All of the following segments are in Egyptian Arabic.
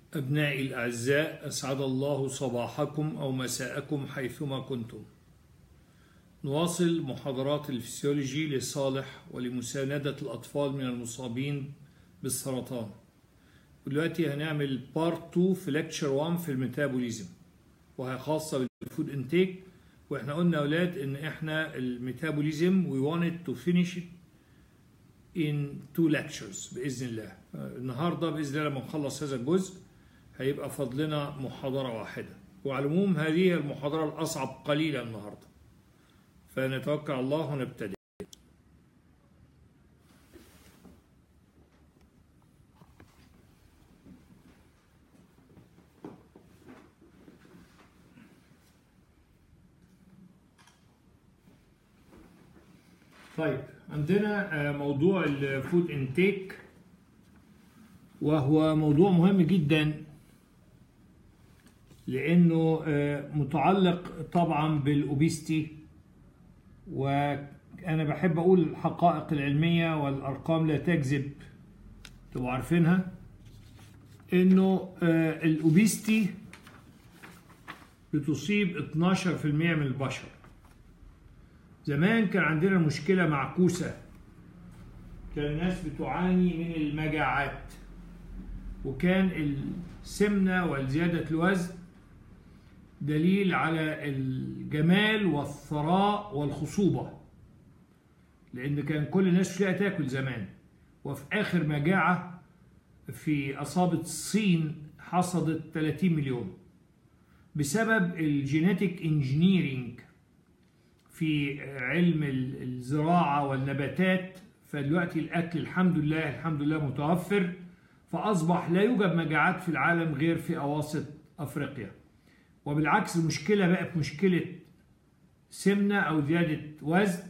أبنائي الأعزاء أسعد الله صباحكم أو مساءكم حيثما كنتم نواصل محاضرات الفسيولوجي لصالح ولمساندة الأطفال من المصابين بالسرطان ودلوقتي هنعمل بارت 2 في لكتشر 1 في الميتابوليزم وهي خاصة بالفود انتيك واحنا قلنا يا اولاد ان احنا الميتابوليزم we wanted to finish it in two lectures باذن الله النهارده باذن الله لما نخلص هذا الجزء هيبقى فضلنا محاضره واحده وعلى العموم هذه المحاضره الاصعب قليلا النهارده فنتوكل على الله ونبتدئ طيب عندنا موضوع الفود انتيك وهو موضوع مهم جدا لانه متعلق طبعا بالاوبيستي وانا بحب اقول الحقائق العلميه والارقام لا تكذب تبقوا عارفينها انه الاوبيستي بتصيب 12% من البشر زمان كان عندنا مشكلة معكوسة كان الناس بتعاني من المجاعات وكان السمنة والزيادة الوزن دليل على الجمال والثراء والخصوبة لأن كان كل الناس مش لاقية تاكل زمان وفي آخر مجاعة في أصابة الصين حصدت 30 مليون بسبب الجينيتيك انجينيرينج في علم الزراعة والنباتات فدلوقتي الأكل الحمد لله الحمد لله متوفر فأصبح لا يوجد مجاعات في العالم غير في أواسط أفريقيا وبالعكس المشكلة بقت مشكلة سمنة أو زيادة وزن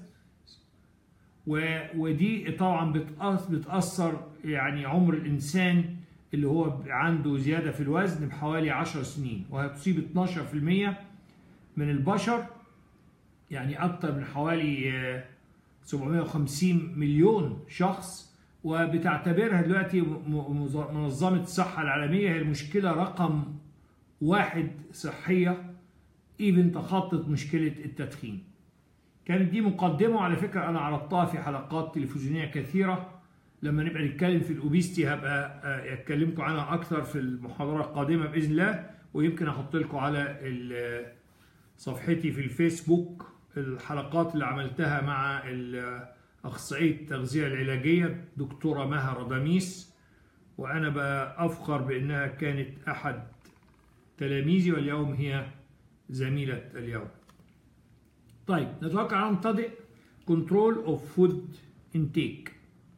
ودي طبعا بتأثر يعني عمر الإنسان اللي هو عنده زيادة في الوزن بحوالي 10 سنين وهتصيب 12% من البشر يعني أكثر من حوالي 750 مليون شخص وبتعتبرها دلوقتي منظمة الصحة العالمية هي المشكلة رقم واحد صحية إيفن تخطت مشكلة التدخين كانت دي مقدمة على فكرة أنا عرضتها في حلقات تلفزيونية كثيرة لما نبقى نتكلم في الأوبيستي هبقى أتكلمكم عنها أكثر في المحاضرة القادمة بإذن الله ويمكن أحط لكم على صفحتي في الفيسبوك الحلقات اللي عملتها مع أخصائية التغذية العلاجية دكتورة مها رضاميس وأنا بأفخر بأنها كانت أحد تلاميذي واليوم هي زميلة اليوم طيب نتوقع على نبتدئ كنترول اوف فود انتيك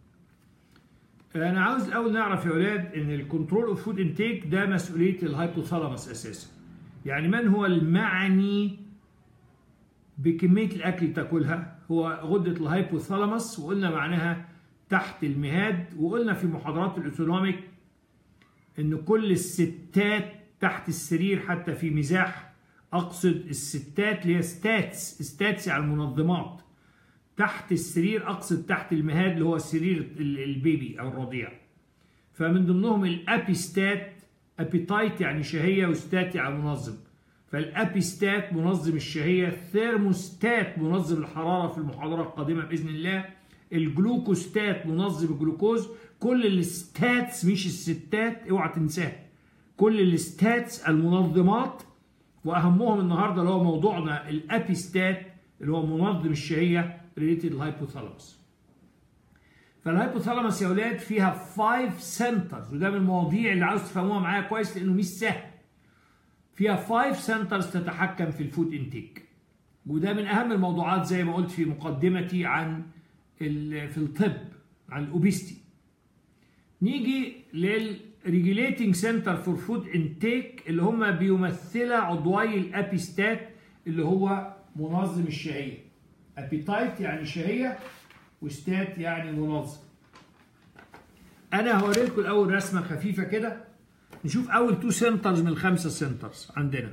انا عاوز الاول نعرف يا اولاد ان الكنترول اوف فود انتيك ده مسؤوليه الهايبوثالاموس اساسا يعني من هو المعني بكميه الاكل اللي تاكلها هو غده الهايبوثالاموس وقلنا معناها تحت المهاد وقلنا في محاضرات الاوتونوميك ان كل الستات تحت السرير حتى في مزاح اقصد الستات اللي هي ستاتس ستاتس يعني المنظمات تحت السرير اقصد تحت المهاد اللي هو سرير البيبي او الرضيع فمن ضمنهم الابيستات ابيتايت يعني شهيه وستات يعني منظم فالابيستات منظم الشهيه الثيرموستات منظم الحراره في المحاضره القادمه باذن الله الجلوكوستات منظم الجلوكوز كل الستاتس مش الستات اوعى تنساها كل الستاتس المنظمات واهمهم النهارده اللي هو موضوعنا الابيستات اللي هو منظم الشهيه ريليتد الهايبوثالاموس فالهايبوثالاموس يا اولاد فيها 5 سنترز وده من المواضيع اللي عاوز تفهموها معايا كويس لانه مش سهل فيها 5 سنترز تتحكم في الفود انتيك وده من اهم الموضوعات زي ما قلت في مقدمتي عن في الطب عن الاوبيستي نيجي لل ريجيليتنج سنتر فور فود انتيك اللي هم بيمثلوا عضوي الابيستات اللي هو منظم الشهيه ابيتايت يعني شهيه وستات يعني منظم انا هوري لكم الاول رسمه خفيفه كده نشوف اول تو سنترز من الخمسه سنترز عندنا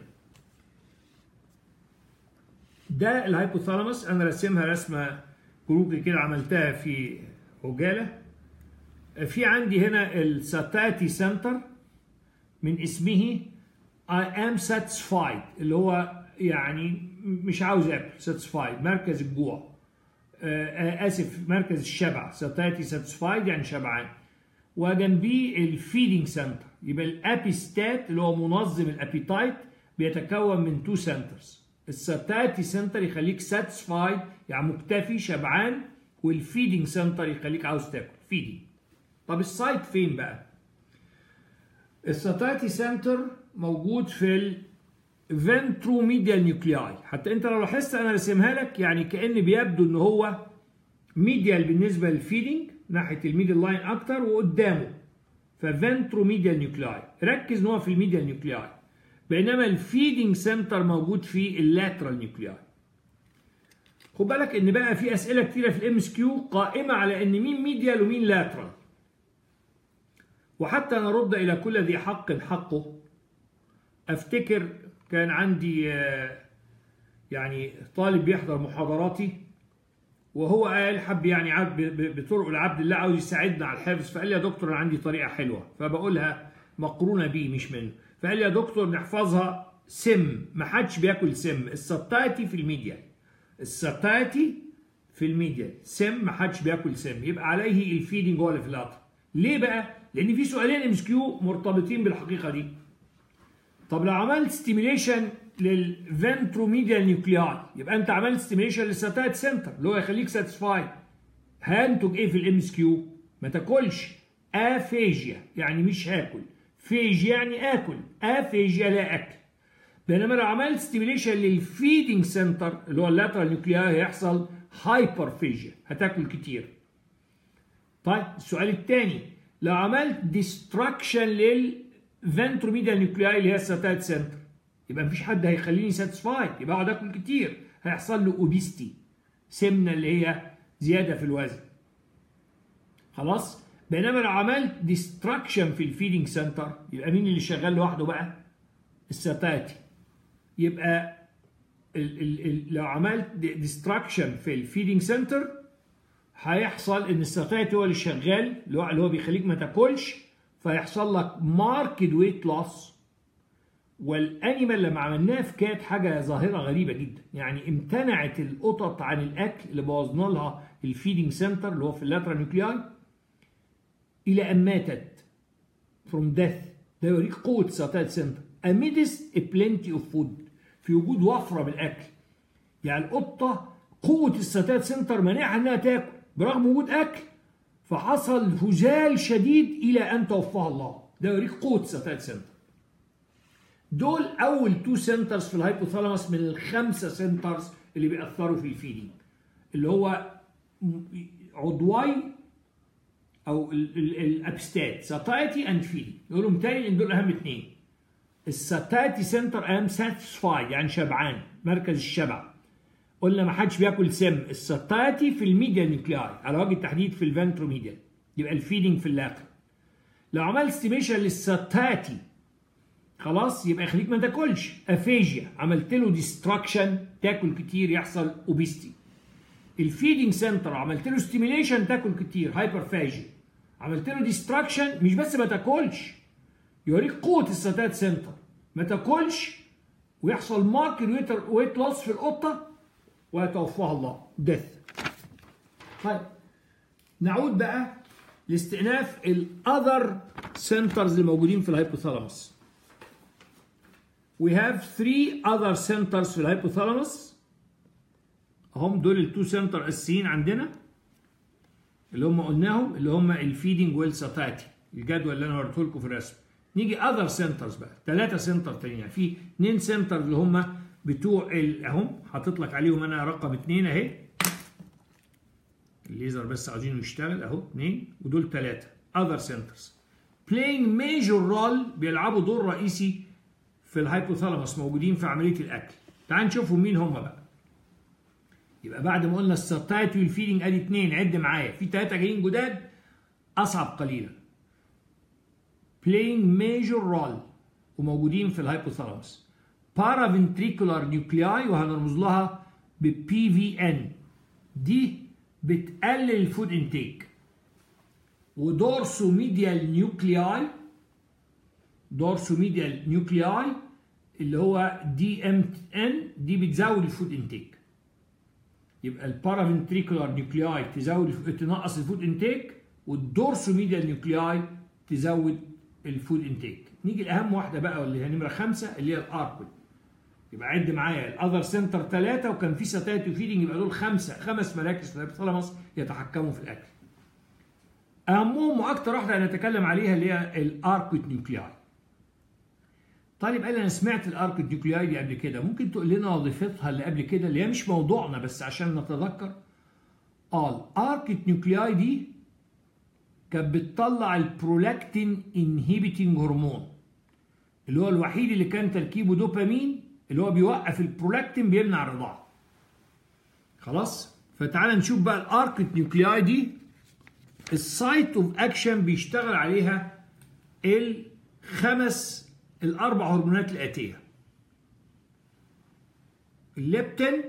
ده الهايبوثالاموس انا راسمها رسمه كروكي كده عملتها في عجاله في عندي هنا الساتاتي سنتر من اسمه I am satisfied اللي هو يعني مش عاوز اكل satisfied مركز الجوع آه اسف مركز الشبع satiety satisfied يعني شبعان وجنبيه الفيدنج سنتر يبقى الابيستات اللي هو منظم الابيتايت بيتكون من تو سنترز الساتاتي سنتر يخليك ساتسفايد يعني مكتفي شبعان والفيدنج سنتر يخليك عاوز تاكل فيدنج طب السايت فين بقى الساتاتي سنتر موجود في الفنتروميديال نيوكلياي حتى انت لو لاحظت انا رسمها لك يعني كان بيبدو ان هو ميديال بالنسبه للفيدنج ناحيه الميدل لاين اكتر وقدامه ففنتروميديال نيوكلاي ركز ان هو في الميديال نيوكلاي بينما الفيدنج سنتر موجود في اللاترال نيوكلاي خد بالك ان بقى في اسئله كتيره في الام اس كيو قائمه على ان مين ميديال ومين لاترال وحتى نرد الى كل ذي حق حقه افتكر كان عندي يعني طالب بيحضر محاضراتي وهو قال حب يعني عبد بطرق العبد الله عاوز يساعدنا على الحفظ فقال لي يا دكتور انا عندي طريقه حلوه فبقولها مقرونه بيه مش منه فقال لي يا دكتور نحفظها سم ما حدش بياكل سم السطايتي في الميديا السطايتي في الميديا سم ما حدش بياكل سم يبقى عليه الفيدنج هو اللي في القطر ليه بقى لان في سؤالين ام كيو مرتبطين بالحقيقه دي طب لو عملت ستيميليشن للفنتروميديال نيوكلياي يبقى انت عملت ستيميليشن للساتايت سنتر اللي هو يخليك ساتسفايد هنتج ايه في الام اس كيو ما تاكلش افيجيا يعني مش هاكل فيجيا يعني اكل افيجيا لا اكل بينما لو عملت ستيميليشن للفيدنج سنتر اللي هو اللاترال نيوكلياي هيحصل هايبرفيجيا هتاكل كتير طيب السؤال الثاني لو عملت ديستراكشن للفنتروميديال نيوكلياي اللي هي الساتايت سنتر يبقى مفيش حد هيخليني ساتسفايد يبقى اقعد اكل كتير هيحصل له اوبيستي سمنه اللي هي زياده في الوزن خلاص بينما لو عملت ديستراكشن في الفيدنج سنتر يبقى مين اللي شغال لوحده بقى الساتاتي يبقى ال ال ال لو عملت ديستراكشن في الفيدنج سنتر هيحصل ان الساتاتي هو اللي شغال اللي هو بيخليك ما تاكلش فيحصل لك ماركد ويت لوس والانيمال لما عملناها في كات حاجه ظاهره غريبه جدا يعني امتنعت القطط عن الاكل اللي بوظنا لها الفيدنج سنتر اللي هو في اللاترال نيوكلياي الى ان ماتت فروم ديث ده يوريك قوه الساتايت سنتر amidst a plenty of food في وجود وفره بالاكل يعني القطه قوه الساتايت سنتر مانعها انها تاكل برغم وجود اكل فحصل هزال شديد الى ان توفاها الله ده يوريك قوه الساتايت سنتر دول اول تو سنترز في الهايبوثالاموس من الخمسه سنترز اللي بيأثروا في الفيدنج اللي هو عضواي او الابستات ساتايتي اند فيدنج يقولوا متهيألي ان دول اهم اثنين الساتايتي سنتر ام ساتسفايد يعني شبعان مركز الشبع قلنا ما حدش بياكل سم الساتايتي في الميديا نيوكلياي على وجه التحديد في الفنتروميديا يبقى الفيدنج في الاخر لو عملت ستيميشن للساتايتي خلاص يبقى يخليك ما تاكلش افيجيا عملت له ديستراكشن تاكل كتير يحصل اوبيستي الفيدنج سنتر عملت له ستيميليشن تاكل كتير هايبرفاجيا عملت له ديستراكشن مش بس ما تاكلش يوريك قوه الساتات سنتر ما تاكلش ويحصل ماركت ويت لوس في القطه ويتوفاها الله ديث طيب نعود بقى لاستئناف الاذر سنترز اللي موجودين في الهايبوثالاموس we have three other centers في الهايبوثالاموس هم دول التو سنتر اساسيين عندنا اللي هم قلناهم اللي هم الفيدنج والساتاتي الجدول اللي انا وريته لكم في الرسم نيجي اذر سنترز بقى ثلاثه سنتر تانيين يعني في اثنين سنتر اللي هم بتوع اهم حاطط لك عليهم انا رقم اثنين اهي الليزر بس عاوزينه يشتغل اهو اثنين ودول ثلاثه اذر سنترز playing major role بيلعبوا دور رئيسي في الهايبوثالاموس موجودين في عمليه الاكل تعال نشوفهم مين هم بقى يبقى بعد ما قلنا الساتايتي والفيدنج ادي اثنين عد معايا في ثلاثه جايين جداد اصعب قليلا playing major role وموجودين في الهايبوثالاموس paraventricular nuclei وهنرمز لها ب PVN دي بتقلل الفود انتيك ودورسو ميديال نيوكلياي دورسوميديال نيوكلياي اللي هو دي ام ان دي بتزود الفود انتيك يبقى البارافنتريكولار نيوكلياي تزود تنقص الفود انتيك والدورسوميديال نيوكلياي تزود الفود انتيك نيجي لاهم واحده بقى واللي هي نمره خمسه اللي هي الاركود يبقى عد معايا الاذر سنتر ثلاثه وكان في ساتايتي فيدنج يبقى دول خمسه خمس مراكز في الهيبوثالاموس يتحكموا في الاكل اهمهم واكثر واحده هنتكلم عليها اللي هي الاركوت نيوكلياي طالب قال انا سمعت الاركوت نيوكلياي دي قبل كده ممكن تقول لنا وظيفتها اللي قبل كده اللي هي مش موضوعنا بس عشان نتذكر اه الاركوت نيوكلياي دي كانت بتطلع البرولاكتين انهيبيتنج هرمون اللي هو الوحيد اللي كان تركيبه دوبامين اللي هو بيوقف البرولاكتين بيمنع الرضاعه خلاص فتعال نشوف بقى الاركوت نيوكلياي دي السايت اوف اكشن بيشتغل عليها الخمس الاربع هرمونات الاتيه الليبتين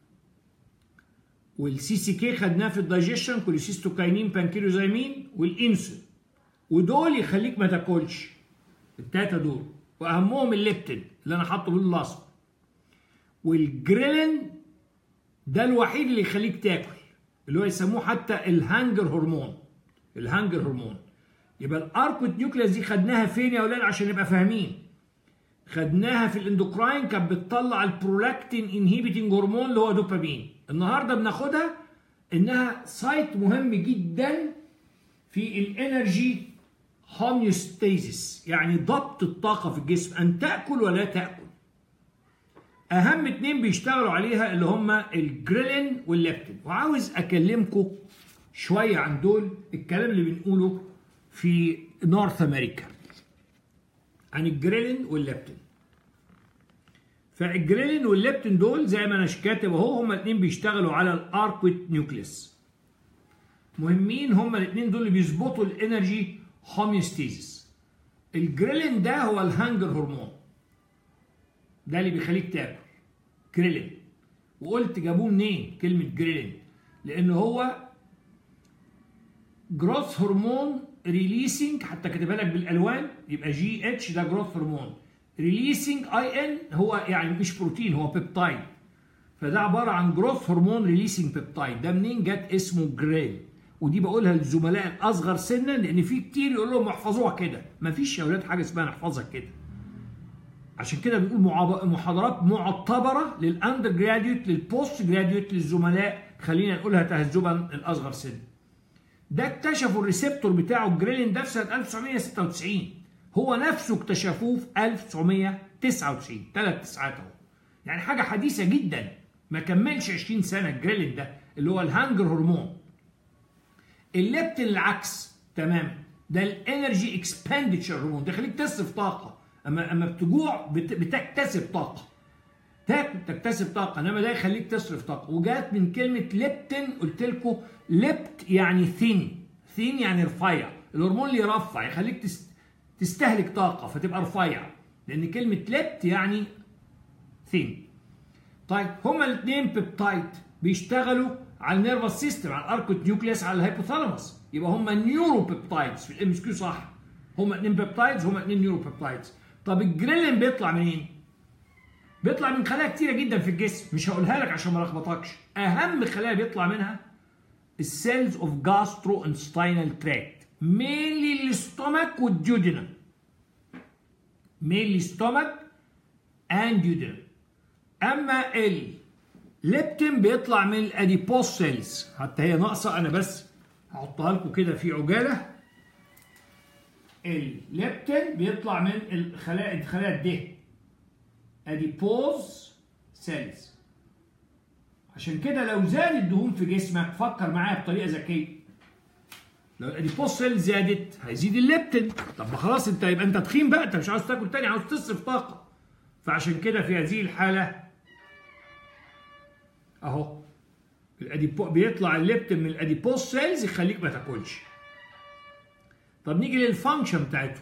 والسي سي كي خدناه في الدايجيشن كوليسيستوكاينين بانكيروزايمين والانسولين ودول يخليك ما تاكلش التلاته دول واهمهم الليبتين اللي انا حاطه باللون الاصفر والجريلين ده الوحيد اللي يخليك تاكل اللي هو يسموه حتى الهانجر هرمون الهانجر هرمون يبقى الاركوت نيوكليس دي خدناها فين يا اولاد عشان نبقى فاهمين خدناها في الاندوكراين كانت بتطلع البرولاكتين انهيبيتنج هرمون اللي هو دوبامين النهارده بناخدها انها سايت مهم جدا في الانرجي هوميوستاسيس يعني ضبط الطاقه في الجسم ان تاكل ولا تاكل اهم اتنين بيشتغلوا عليها اللي هما الجريلين والليبتين وعاوز اكلمكم شويه عن دول الكلام اللي بنقوله في نورث امريكا عن الجريلين والليبتين فالجريلين والليبتين دول زي ما انا كاتب اهو هما الاثنين بيشتغلوا على الاركويت نيوكليس مهمين هما الاثنين دول اللي بيظبطوا الانرجي هوميوستيزيس الجريلين ده هو الهانجر هرمون ده اللي بيخليك تاكل جريلين وقلت جابوه منين كلمه جريلين لان هو جروث هرمون ريليسنج حتى كاتبها لك بالالوان يبقى جي اتش ده جروث هرمون ريليسنج اي ان هو يعني مش بروتين هو بيبتايد فده عباره عن جروث هرمون ريليسنج بيبتايد ده منين جت اسمه جريل ودي بقولها للزملاء الاصغر سنا لان في كتير يقول لهم احفظوها كده مفيش يا اولاد حاجه اسمها نحفظها كده عشان كده بنقول محاضرات معتبره للاندر جراديوت للبوست جراديوت للزملاء خلينا نقولها تهذبا الاصغر سن ده اكتشفوا الريسبتور بتاعه الجريلين ده في سنه 1996 هو نفسه اكتشفوه في 1999 ثلاث تسعات اهو يعني حاجه حديثه جدا ما كملش 20 سنه الجريلين ده اللي هو الهانجر هرمون الليبتين العكس تمام ده الانرجي اكسبندتشر هرمون ده يخليك تصرف طاقه اما اما بتجوع بتكتسب طاقه تاكل تكتسب طاقه انما ده يخليك تصرف طاقه وجات من كلمه ليبتين قلت لكم ليبت يعني ثين ثين يعني رفيع الهرمون اللي يرفع يخليك تستهلك طاقه فتبقى رفيع لان كلمه ليبت يعني ثين طيب هما الاثنين بيبتايد بيشتغلوا على النيرفس سيستم على الاركوت نيوكليس على الهيبوثالاموس يبقى هما نيورو بيبتايدز في الام اس كيو صح هما اثنين بيبتايدز هما اثنين نيورو بيبتايدز طب الجريلين بيطلع منين؟ بيطلع من خلايا كتيره جدا في الجسم مش هقولها لك عشان ما لخبطكش اهم خلايا بيطلع منها السيلز اوف جاسترو انستاينال تراكت مينلي الاستومك والديودينم مينلي ستومك اند ديودينم اما الليبتين بيطلع من الاديبوس سيلز حتى هي ناقصه انا بس هحطها لكم كده في عجاله الليبتين بيطلع من الخلايا الخلايا الدهن اديبوز سيلز عشان كده لو زاد الدهون في جسمك فكر معايا بطريقه ذكيه لو الاديبوز سيل زادت هيزيد الليبتين طب ما خلاص انت يبقى انت تخين بقى انت مش عاوز تاكل تاني عاوز تصرف طاقه فعشان كده في هذه الحاله اهو الاديبو بيطلع الليبتين من الاديبوز سيلز يخليك ما تاكلش طب نيجي للفانكشن بتاعته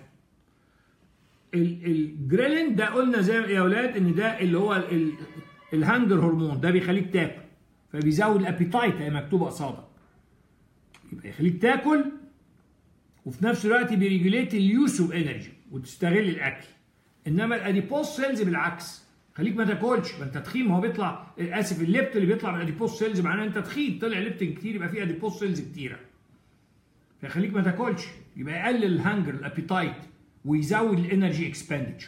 الجريلين ده قلنا زي يا اولاد ان ده اللي هو الهانجر هرمون ده بيخليك تاكل فبيزود الابيتايت هي مكتوبه قصادك يبقى يخليك تاكل وفي نفس الوقت بيريجوليت اليوس اوف انرجي وتستغل الاكل انما الاديبوز سيلز بالعكس خليك ما تاكلش ما انت تخين ما هو بيطلع اسف الليبت اللي بيطلع من الاديبوز سيلز معناه انت تخين طلع ليبتين كتير يبقى في اديبوز سيلز كتيره فخليك ما تاكلش يبقى يقلل الهنجر الابيتايت ويزود الانرجي اكسبندتشر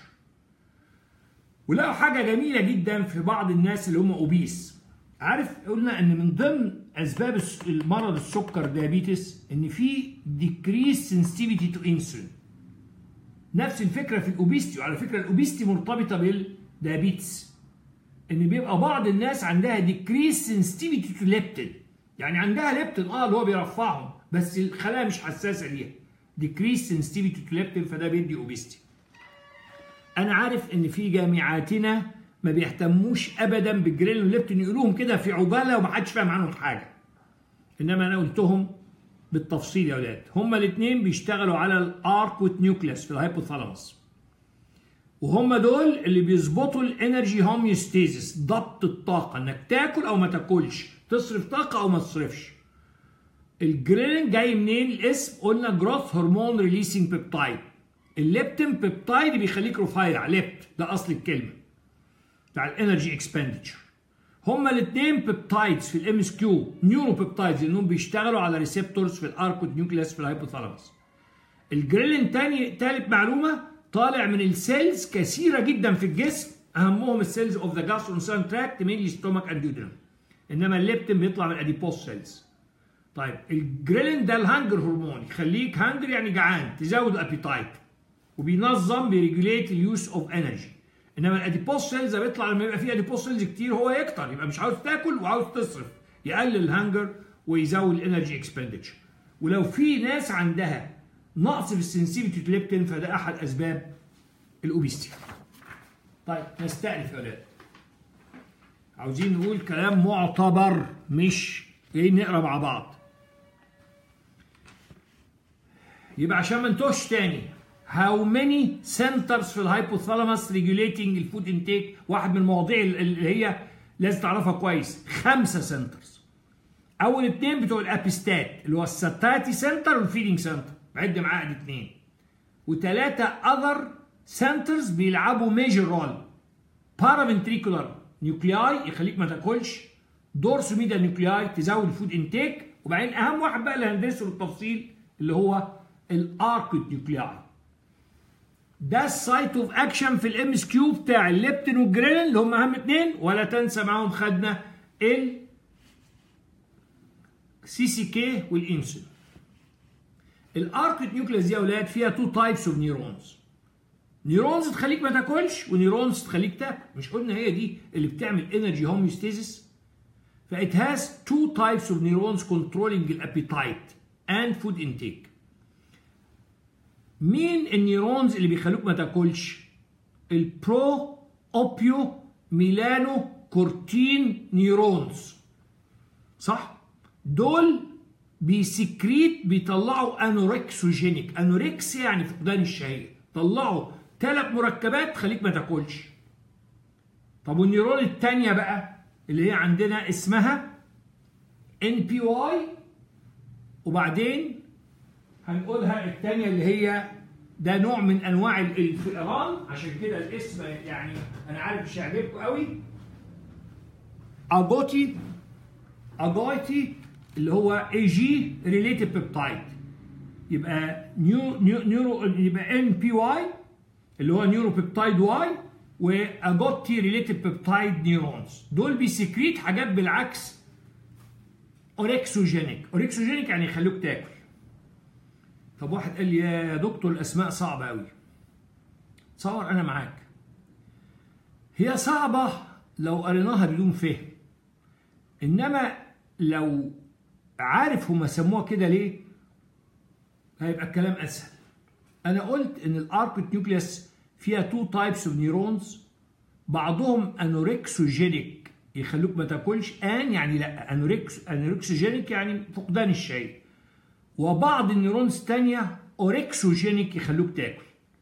ولقوا حاجه جميله جدا في بعض الناس اللي هم اوبيس عارف قلنا ان من ضمن اسباب المرض السكر ديابيتس ان في decreased sensitivity to insulin نفس الفكره في الاوبيستي وعلى فكره الاوبيستي مرتبطه بالديابيتس ان بيبقى بعض الناس عندها decreased sensitivity to leptin يعني عندها ليبتين اه اللي هو بيرفعهم بس الخلايا مش حساسه ليها decreased sensitivity to leptin فده بيدي اوبيستي انا عارف ان في جامعاتنا ما بيهتموش ابدا بالجريل والليبتين يقولوهم كده في عجاله ومحدش فاهم عنهم حاجه انما انا قلتهم بالتفصيل يا اولاد هما الاثنين بيشتغلوا على الاركوت نيوكليس في الهايبوثالاموس وهم دول اللي بيظبطوا الانرجي هوميوستيزيس ضبط الطاقه انك تاكل او ما تاكلش تصرف طاقه او ما تصرفش الجريلين جاي منين الاسم قلنا جروث هرمون ريليسنج بيبتايد الليبتين بيبتايد بيخليك رفيع ليبت ده اصل الكلمه بتاع الانرجي اكسبندتشر هما الاثنين بيبتايدز في الام اس كيو نيورو بيبتايدز لانهم بيشتغلوا على ريسبتورز في الاركوت نيوكليس في الهايبوثالاموس الجريلين تاني تالت معلومه طالع من السيلز كثيره جدا في الجسم اهمهم السيلز اوف ذا جاسترونسان تراكت مينلي ستومك اند يودرم انما الليبتين بيطلع من الاديبوز سيلز طيب الجريلين ده الهانجر هرمون يخليك هانجر يعني جعان تزود الابيتايت وبينظم بيريجوليت اليوز اوف انرجي انما الاديبوز سيلز بيطلع لما يبقى فيه اديبوز سيلز كتير هو يكتر يبقى مش عاوز تاكل وعاوز تصرف يقلل الهانجر ويزود الانرجي اكسبندتشر ولو في ناس عندها نقص في السنسيفيتي تو ليبتين فده احد اسباب الاوبيستي طيب نستأنف يا ولاد عاوزين نقول كلام معتبر مش جايين نقرا مع بعض يبقى عشان ما نتوهش تاني how many centers في الهايبوثالاموس regulating الفود انتيك واحد من المواضيع اللي هي لازم تعرفها كويس خمسه سنترز اول اتنين بتوع الابيستات اللي هو الساتاتي سنتر والفيدنج سنتر بعد معاه اتنين وثلاثه اذر سنترز بيلعبوا ميجر رول بارافنتريكولار نيوكلياي يخليك ما تاكلش دورسو ميدا نيوكلياي تزود الفود انتيك وبعدين اهم واحد بقى اللي هندرسه بالتفصيل اللي هو الاركوت نيوكلياي ده السايت اوف اكشن في الام اس كيو بتاع الليبتين والجريلين اللي هم اهم اتنين ولا تنسى معاهم خدنا ال سي سي كي والانسولين الاركوت نيوكليس دي يا اولاد فيها تو تايبس اوف نيورونز نيورونز تخليك ما تاكلش ونيورونز تخليك تاكل مش قلنا هي دي اللي بتعمل انرجي هوميوستيزيس فإت هاز two types of neurons controlling الابيتايت and food intake مين النيورونز اللي بيخلوك ما تاكلش البرو اوبيو ميلانو كورتين نيورونز صح دول بيسكريت بيطلعوا انوركسوجينيك انوركس يعني فقدان الشهيه طلعوا ثلاث مركبات تخليك ما تاكلش طب والنيورون الثانيه بقى اللي هي عندنا اسمها ان بي واي وبعدين هنقولها الثانيه اللي هي ده نوع من انواع الفئران عشان كده الاسم يعني انا عارف مش هيعجبكم قوي اجوتي اجوتي اللي هو اي جي ريليتد بيبتايد يبقى نيو نيو نيورو يبقى ان بي واي اللي هو نيورو بيبتايد واي واجوتي ريليتد بيبتايد نيورونز دول بيسكريت حاجات بالعكس اوركسوجينيك اوركسوجينيك يعني يخلوك تاكل طب واحد قال لي يا دكتور الاسماء صعبه قوي تصور انا معاك هي صعبه لو قريناها بدون فهم انما لو عارف هما سموها كده ليه هيبقى الكلام اسهل انا قلت ان الاركوت نيوكليس فيها تو تايبس اوف نيورونز بعضهم انوركسوجينيك يخلوك ما تاكلش ان يعني لا انوركس انوركسوجينيك يعني فقدان الشيء وبعض النيورونز تانية اوركسوجينيك يخلوك تاكل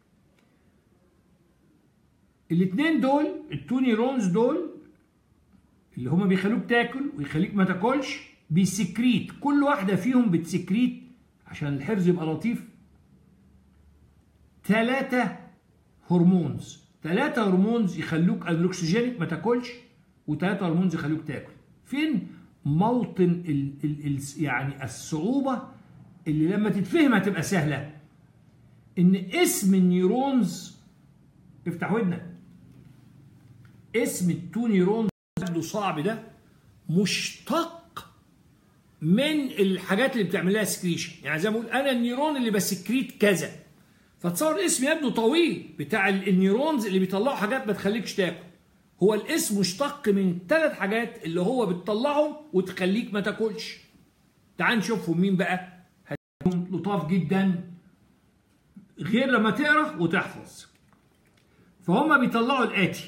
الاثنين دول التو نيورونز دول اللي هما بيخلوك تاكل ويخليك ما تاكلش بيسكريت كل واحدة فيهم بتسكريت عشان الحفظ يبقى لطيف ثلاثة هرمونز ثلاثة هرمونز يخلوك انروكسجينيك ما تاكلش وثلاثة هرمونز يخلوك تاكل فين موطن ال ال ال يعني الصعوبة اللي لما تتفهم هتبقى سهلة ان اسم النيورونز افتح ودنك اسم التو نيورونز يبدو صعب ده مشتق من الحاجات اللي بتعمل لها سكريشن يعني زي ما بقول انا النيورون اللي بسكريت كذا فتصور الاسم يبدو طويل بتاع النيورونز اللي بيطلعوا حاجات ما تخليكش تاكل هو الاسم مشتق من ثلاث حاجات اللي هو بتطلعهم وتخليك ما تاكلش تعال نشوفهم مين بقى هتكون لطاف جدا غير لما تقرا وتحفظ فهم بيطلعوا الاتي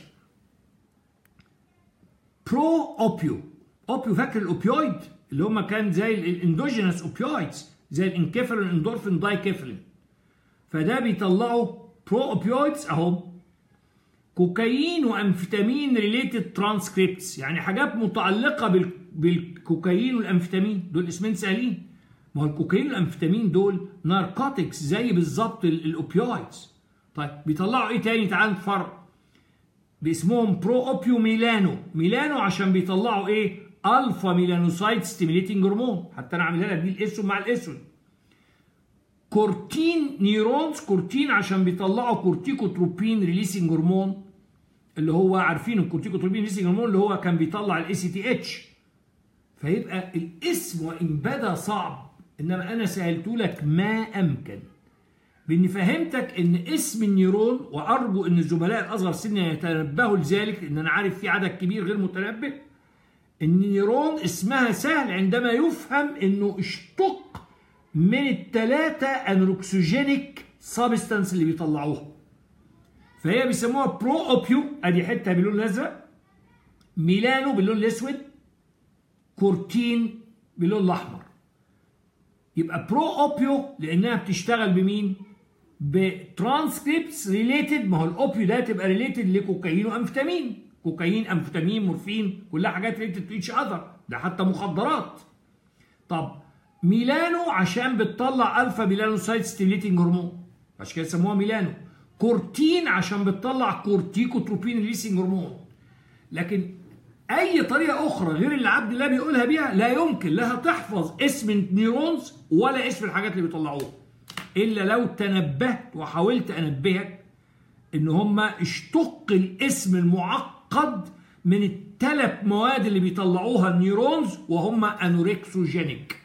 برو اوبيو اوبيو فاكر الاوبيويد اللي هم كان زي الاندوجينس اوبيويدز زي الانكفالين اندورفين دايكفالين فده بيطلعوا برو اوبيويدز اهو كوكايين وامفيتامين ريليتد ترانسكريبتس يعني حاجات متعلقه بال... بالكوكايين والامفيتامين دول اسمين سهلين ما هو الكوكايين والامفيتامين دول ناركوتكس زي بالظبط الاوبيويدز طيب بيطلعوا ايه تاني تعال نتفرج باسمهم برو اوبيو ميلانو ميلانو عشان بيطلعوا ايه الفا ميلانوسايت ستيميليتنج هرمون حتى انا عاملها لك دي الاسود مع الاسود كورتين نيورونز كورتين عشان بيطلعوا كورتيكوتروبين ريليسنج هرمون اللي هو عارفين الكورتيكوتروبين ريليسنج هرمون اللي هو كان بيطلع الاي سي تي اتش فيبقى الاسم وان بدا صعب انما انا سالته لك ما امكن باني فهمتك ان اسم النيورون وارجو ان الزملاء الاصغر سنا يتنبهوا لذلك ان انا عارف في عدد كبير غير متنبه النيورون اسمها سهل عندما يفهم انه اشتق من الثلاثه انروكسوجينيك سابستانس اللي بيطلعوها فهي بيسموها برو اوبيو ادي حته باللون الازرق ميلانو باللون الاسود كورتين باللون الاحمر يبقى برو اوبيو لانها بتشتغل بمين بترانسكريبتس ريليتد ما هو الاوبيو ده تبقى ريليتد لكوكايين وامفيتامين كوكايين امفيتامين مورفين كلها حاجات ريليتد تو ايتش اذر ده حتى مخدرات طب ميلانو عشان بتطلع الفا ميلانوسايت ستيميليتنج هرمون عشان كده سموها ميلانو كورتين عشان بتطلع كورتيكوتروبين ريليسنج هرمون لكن اي طريقه اخرى غير اللي عبد الله بيقولها بيها لا يمكن لها تحفظ اسم النيورونز ولا اسم الحاجات اللي بيطلعوها الا لو تنبهت وحاولت انبهك ان هم اشتق الاسم المعقد من الثلاث مواد اللي بيطلعوها النيورونز وهم انوركسوجينيك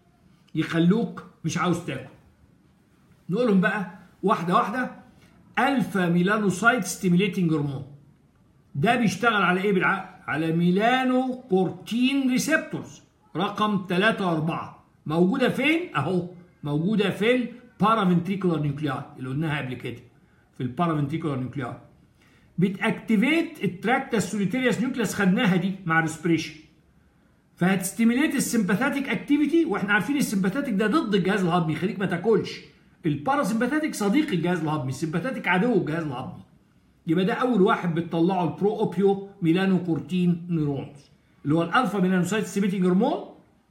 يخلوك مش عاوز تاكل نقولهم بقى واحده واحده الفا ميلانوسايت ستيميليتنج هرمون ده بيشتغل على ايه بالعقل على ميلانو كورتين ريسبتورز رقم 3 و4 موجوده فين اهو موجوده في البارافنتريكولار نيوكلياي اللي قلناها قبل كده في البارافنتريكولار نيوكلياي بتاكتيفيت التراكتس سوليتيريوس نيوكليس خدناها دي مع الريسبريشن فهتستيميليت السمباثاتيك اكتيفيتي واحنا عارفين السمباثاتيك ده ضد الجهاز الهضمي يخليك ما تاكلش الباراسمباثاتيك صديق الجهاز الهضمي السمباثاتيك عدو الجهاز الهضمي يبقى ده اول واحد بتطلعه البرو اوبيو ميلانو كورتين نيورونز اللي هو الالفا ميلانوسايت ستيميتنج هرمون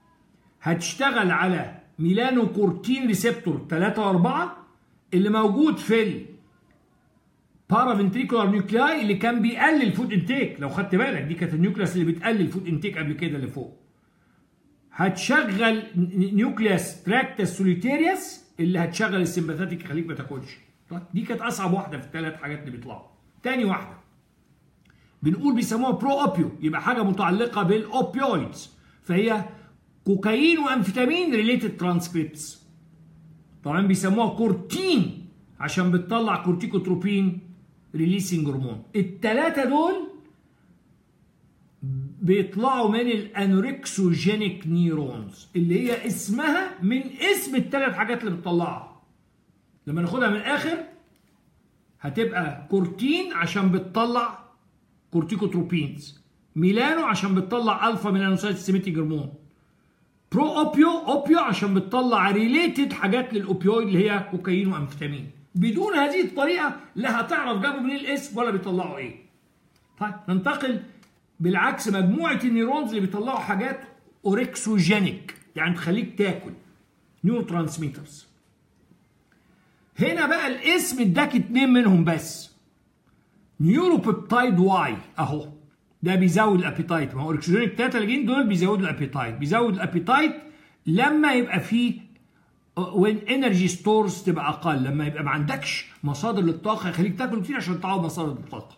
هتشتغل على ميلانو كورتين ريسبتور 3 و4 اللي موجود في البارافنتريكولار نيوكلاي اللي كان بيقلل فود انتيك لو خدت بالك دي كانت النيوكلاس اللي بتقلل فود انتيك قبل كده اللي فوق هتشغل نيوكلياس تراكتس سوليتيريوس اللي هتشغل السمباثاتيك يخليك ما تاكلش طيب دي كانت اصعب واحده في الثلاث حاجات اللي بيطلعوا تاني واحده بنقول بيسموها برو اوبيو يبقى حاجه متعلقه بالاوبيويدز فهي كوكايين وامفيتامين ريليتد ترانسكريبتس طبعا بيسموها كورتين عشان بتطلع كورتيكوتروبين ريليسنج هرمون الثلاثه دول بيطلعوا من الانوركسوجينيك نيورونز اللي هي اسمها من اسم الثلاث حاجات اللي بتطلعها لما ناخدها من الاخر هتبقى كورتين عشان بتطلع كورتيكوتروبينز ميلانو عشان بتطلع الفا ميلانوسايت سيميتيك هرمون برو اوبيو اوبيو عشان بتطلع ريليتد حاجات للاوبيويد اللي هي كوكايين وامفيتامين بدون هذه الطريقه لا هتعرف جابوا منين الاسم ولا بيطلعوا ايه طيب ننتقل بالعكس مجموعه النيورونز اللي بيطلعوا حاجات اوركسوجينيك يعني تخليك تاكل نيورو ترانسميترز هنا بقى الاسم اداك اتنين منهم بس نيوروبيبتايد واي اهو ده بيزود الابيتايت ما هو الاكسجينيك تاتالجين دول بيزودوا الابيتايت بيزود الابيتايت لما يبقى فيه وين انرجي ستورز تبقى اقل لما يبقى ما عندكش مصادر للطاقه يخليك تاكل كتير عشان تعوض مصادر الطاقه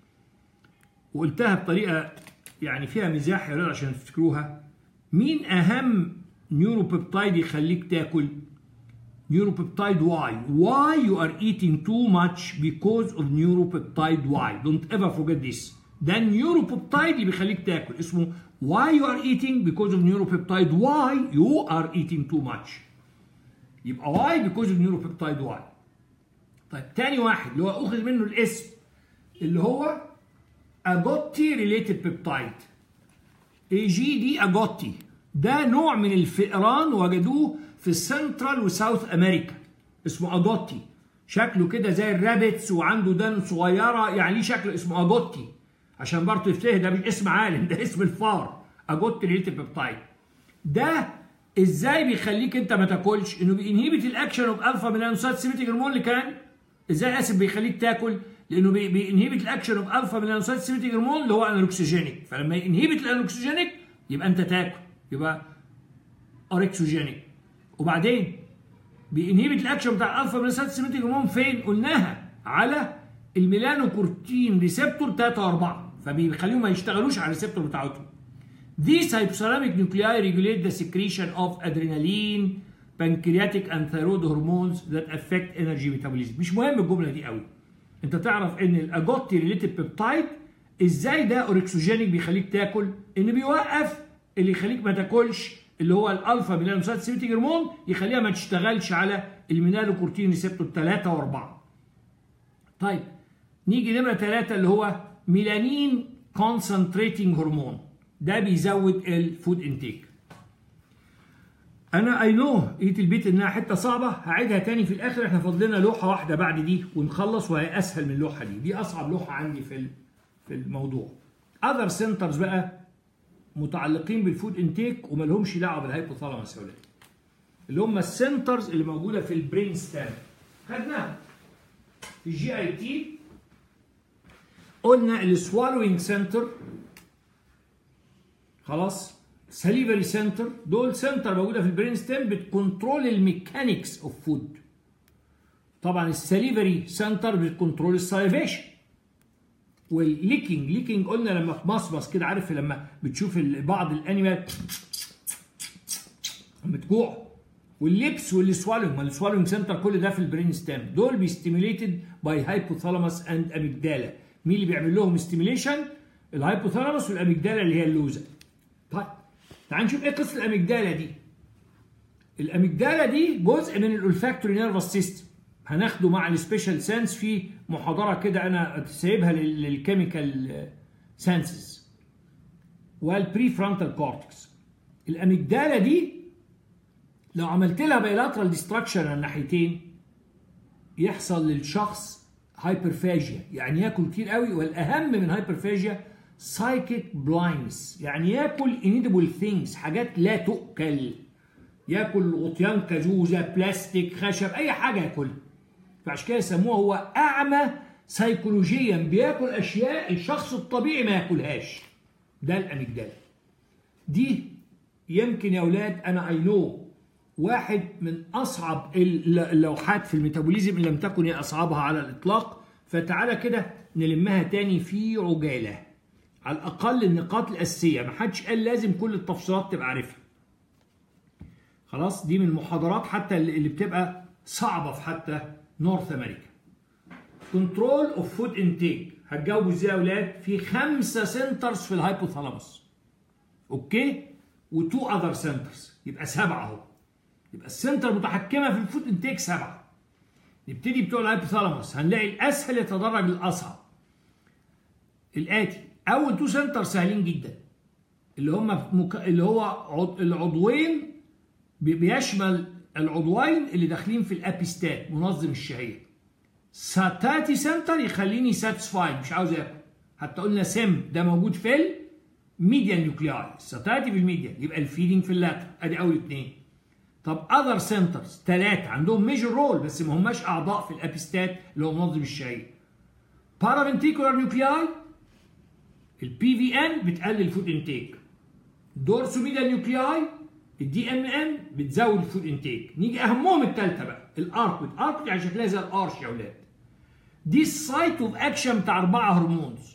وقلتها بطريقه يعني فيها مزاح يا رجال عشان تفتكروها مين اهم نيوروبيبتايد يخليك تاكل neuropeptide Y. Why you are eating too much because of neuropeptide Y. Don't ever forget this. ده neuropeptide اللي بيخليك تاكل اسمه why you are eating because of neuropeptide Y you are eating too much. يبقى Y because of neuropeptide Y. طيب تاني واحد اللي هو اخذ منه الاسم اللي هو اجوتي ريليتد بيبتايد. اي جي دي اجوتي ده نوع من الفئران وجدوه في السنترال وساوث امريكا اسمه اجوتي شكله كده زي الرابتس وعنده دان صغيره يعني ليه شكل اسمه اجوتي عشان برضه تفتكر ده مش اسم عالم ده اسم الفار اجوتي ريليتد بيبتايد ده ازاي بيخليك انت ما تاكلش انه بينهبت الاكشن اوف الفا ميلانوسايت سيميتيك هرمون اللي كان ازاي اسف بيخليك تاكل لانه بينهبت الاكشن اوف الفا ميلانوسايت سيميتيك هرمون اللي هو انروكسيجينيك فلما ينهبت الانروكسيجينيك يبقى انت تاكل يبقى اركسوجينيك وبعدين بينهبت الاكشن بتاع الالفا ميلانوسايت سيميتيك هرمون فين قلناها على الميلانوكورتين ريسبتور 3 و4 فبيخليهم ما يشتغلوش على الريسبتور بتاعتهم These hypothalamic nuclei regulate the secretion of adrenaline, pancreatic and thyroid hormones that affect energy metabolism. مش مهم الجملة دي قوي. انت تعرف ان الاجوتي ريليتد بيبتايد ازاي ده اوركسوجينيك بيخليك تاكل ان بيوقف اللي يخليك ما تاكلش اللي هو الالفا ميلانوسايت سيميتيك هرمون يخليها ما تشتغلش على المينالوكورتين ريسبتور 3 و4. طيب نيجي نمره 3 اللي هو ميلانين كونسنتريتنج هرمون ده بيزود الفود انتيك. انا اي نو قيت البيت انها حته صعبه هعيدها تاني في الاخر احنا فاضلنا لوحه واحده بعد دي ونخلص وهي اسهل من اللوحه دي دي اصعب لوحه عندي في في الموضوع. اذر سنترز بقى متعلقين بالفود انتيك وما لهمش دعوه بالهايبوثالاموس يا ولاد. اللي هم السنترز اللي موجوده في البرين ستام. خدناها في الجي اي تي قلنا السوالوينج سنتر خلاص سليفري سنتر دول سنتر موجوده في البرين ستام بتكنترول الميكانكس اوف فود طبعا السليفري سنتر بتكنترول السايفيشن والليكينج ليكينج قلنا لما تمصمص كده عارف لما بتشوف بعض الانيمال بتجوع واللبس والسوالوينج ما السوالوينج سنتر كل ده في البرين ستام دول بيستيميليتد باي هايبوثالاموس اند اميجدالا مين اللي بيعمل لهم ستيميليشن الهايبوثالاموس والاميجدالا اللي هي اللوزه طيب تعال نشوف ايه قصه الاميجدالا دي الاميجدالا دي جزء من الالفاكتوري نيرفس سيستم هناخده مع السبيشال سنس في محاضره كده انا سايبها للكيميكال سنسز والبري فرونتال كورتكس الاميجدالا دي لو عملت لها بايلاترال ديستراكشن على الناحيتين يحصل للشخص هايبرفاجيا يعني ياكل كتير قوي والاهم من هايبرفاجيا سايكيك بلايندنس يعني ياكل انيدبل ثينجز حاجات لا تؤكل ياكل غطيان كازوزه بلاستيك خشب اي حاجه ياكلها فعشان كده يسموه هو اعمى سيكولوجيا بياكل اشياء الشخص الطبيعي ما ياكلهاش ده الاميجدالا دي يمكن يا اولاد انا اي نو واحد من اصعب اللوحات في الميتابوليزم ان لم تكن هي اصعبها على الاطلاق فتعالى كده نلمها تاني في عجاله على الاقل النقاط الاساسيه ما حدش قال لازم كل التفصيلات تبقى عارفها خلاص دي من المحاضرات حتى اللي بتبقى صعبه في حتى نورث امريكا كنترول اوف فود انتيك هتجاوبوا ازاي يا اولاد في خمسه سنترز في الهايبوثالاموس اوكي وتو اذر سنترز يبقى سبعه اهو يبقى السنتر متحكمه في الفود انتيك سبعه نبتدي بتوع الهايبوثالاموس هنلاقي الاسهل يتدرج للاصعب الاتي اول تو سنتر سهلين جدا اللي هم مك... اللي هو عض... العضوين بيشمل العضوين اللي داخلين في الابيستات منظم الشهيه ساتاتي سنتر يخليني ساتسفايد مش عاوز اكل حتى قلنا سم ده موجود في الميديا نيوكلياي ساتاتي في الميديا يبقى الفيدنج في اللاتر ادي اول اثنين طب اذر سنترز ثلاثه عندهم ميجر رول بس ما هماش اعضاء في الابيستات اللي هو منظم الشهيه بارافنتيكولار نيوكلياي البي في ان بتقلل الفود انتيك دورسوميدا نيوكلياي الدي ام ان بتزود الفود انتيك نيجي اهمهم الثالثه بقى الاركود اركود يعني شكلها زي الارش يا اولاد دي السايت اوف اكشن بتاع اربعه هرمونز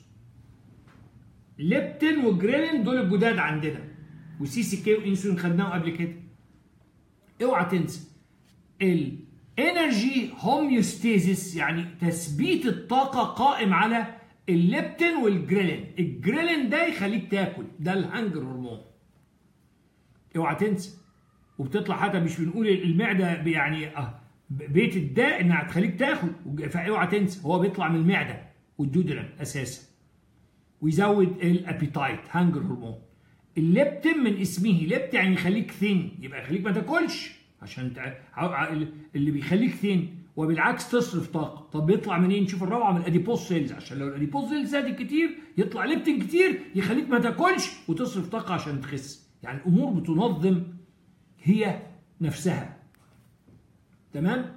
ليبتين وجريلين دول الجداد عندنا وسي سي كي وانسولين خدناهم قبل كده اوعى تنسى الانرجي هوميوستيزيس يعني تثبيت الطاقه قائم على الليبتين والجريلين الجريلين ده يخليك تاكل ده الهنجر هرمون اوعى تنسى وبتطلع حتى مش بنقول المعده يعني اه بيت الداء انها هتخليك تاكل فاوعى تنسى هو بيطلع من المعده والدودرم اساسا ويزود الابيتايت هانجر هرمون الليبتين من اسمه ليبت يعني يخليك ثين يبقى يخليك ما تاكلش عشان تع... اللي بيخليك ثين وبالعكس تصرف طاقه طب بيطلع منين نشوف الرابعه من الاديبوز سيلز عشان لو الاديبوز سيلز زادت كتير يطلع ليبتين كتير يخليك ما تاكلش وتصرف طاقه عشان تخس يعني الامور بتنظم هي نفسها تمام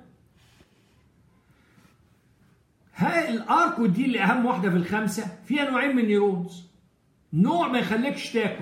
ها الارك ودي اللي اهم واحده في الخمسه فيها نوعين من النيورونز نوع ما يخليكش تاكل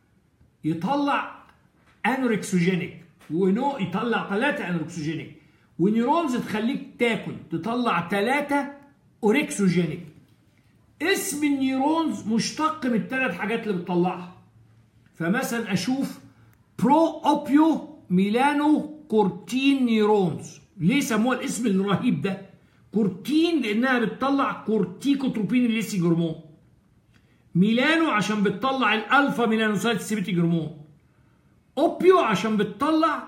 يطلع انوركسوجينيك ونوع يطلع ثلاثه انوركسوجينيك ونيورونز تخليك تاكل تطلع ثلاثه اوركسوجينيك اسم النيورونز مشتق من الثلاث حاجات اللي بتطلعها فمثلا اشوف برو اوبيو ميلانو كورتين نيورونز ليه سموها الاسم الرهيب ده كورتين لانها بتطلع كورتيكوتروبين الليسي هرمون ميلانو عشان بتطلع الالفا ميلانوسايت سيبيتي هرمون اوبيو عشان بتطلع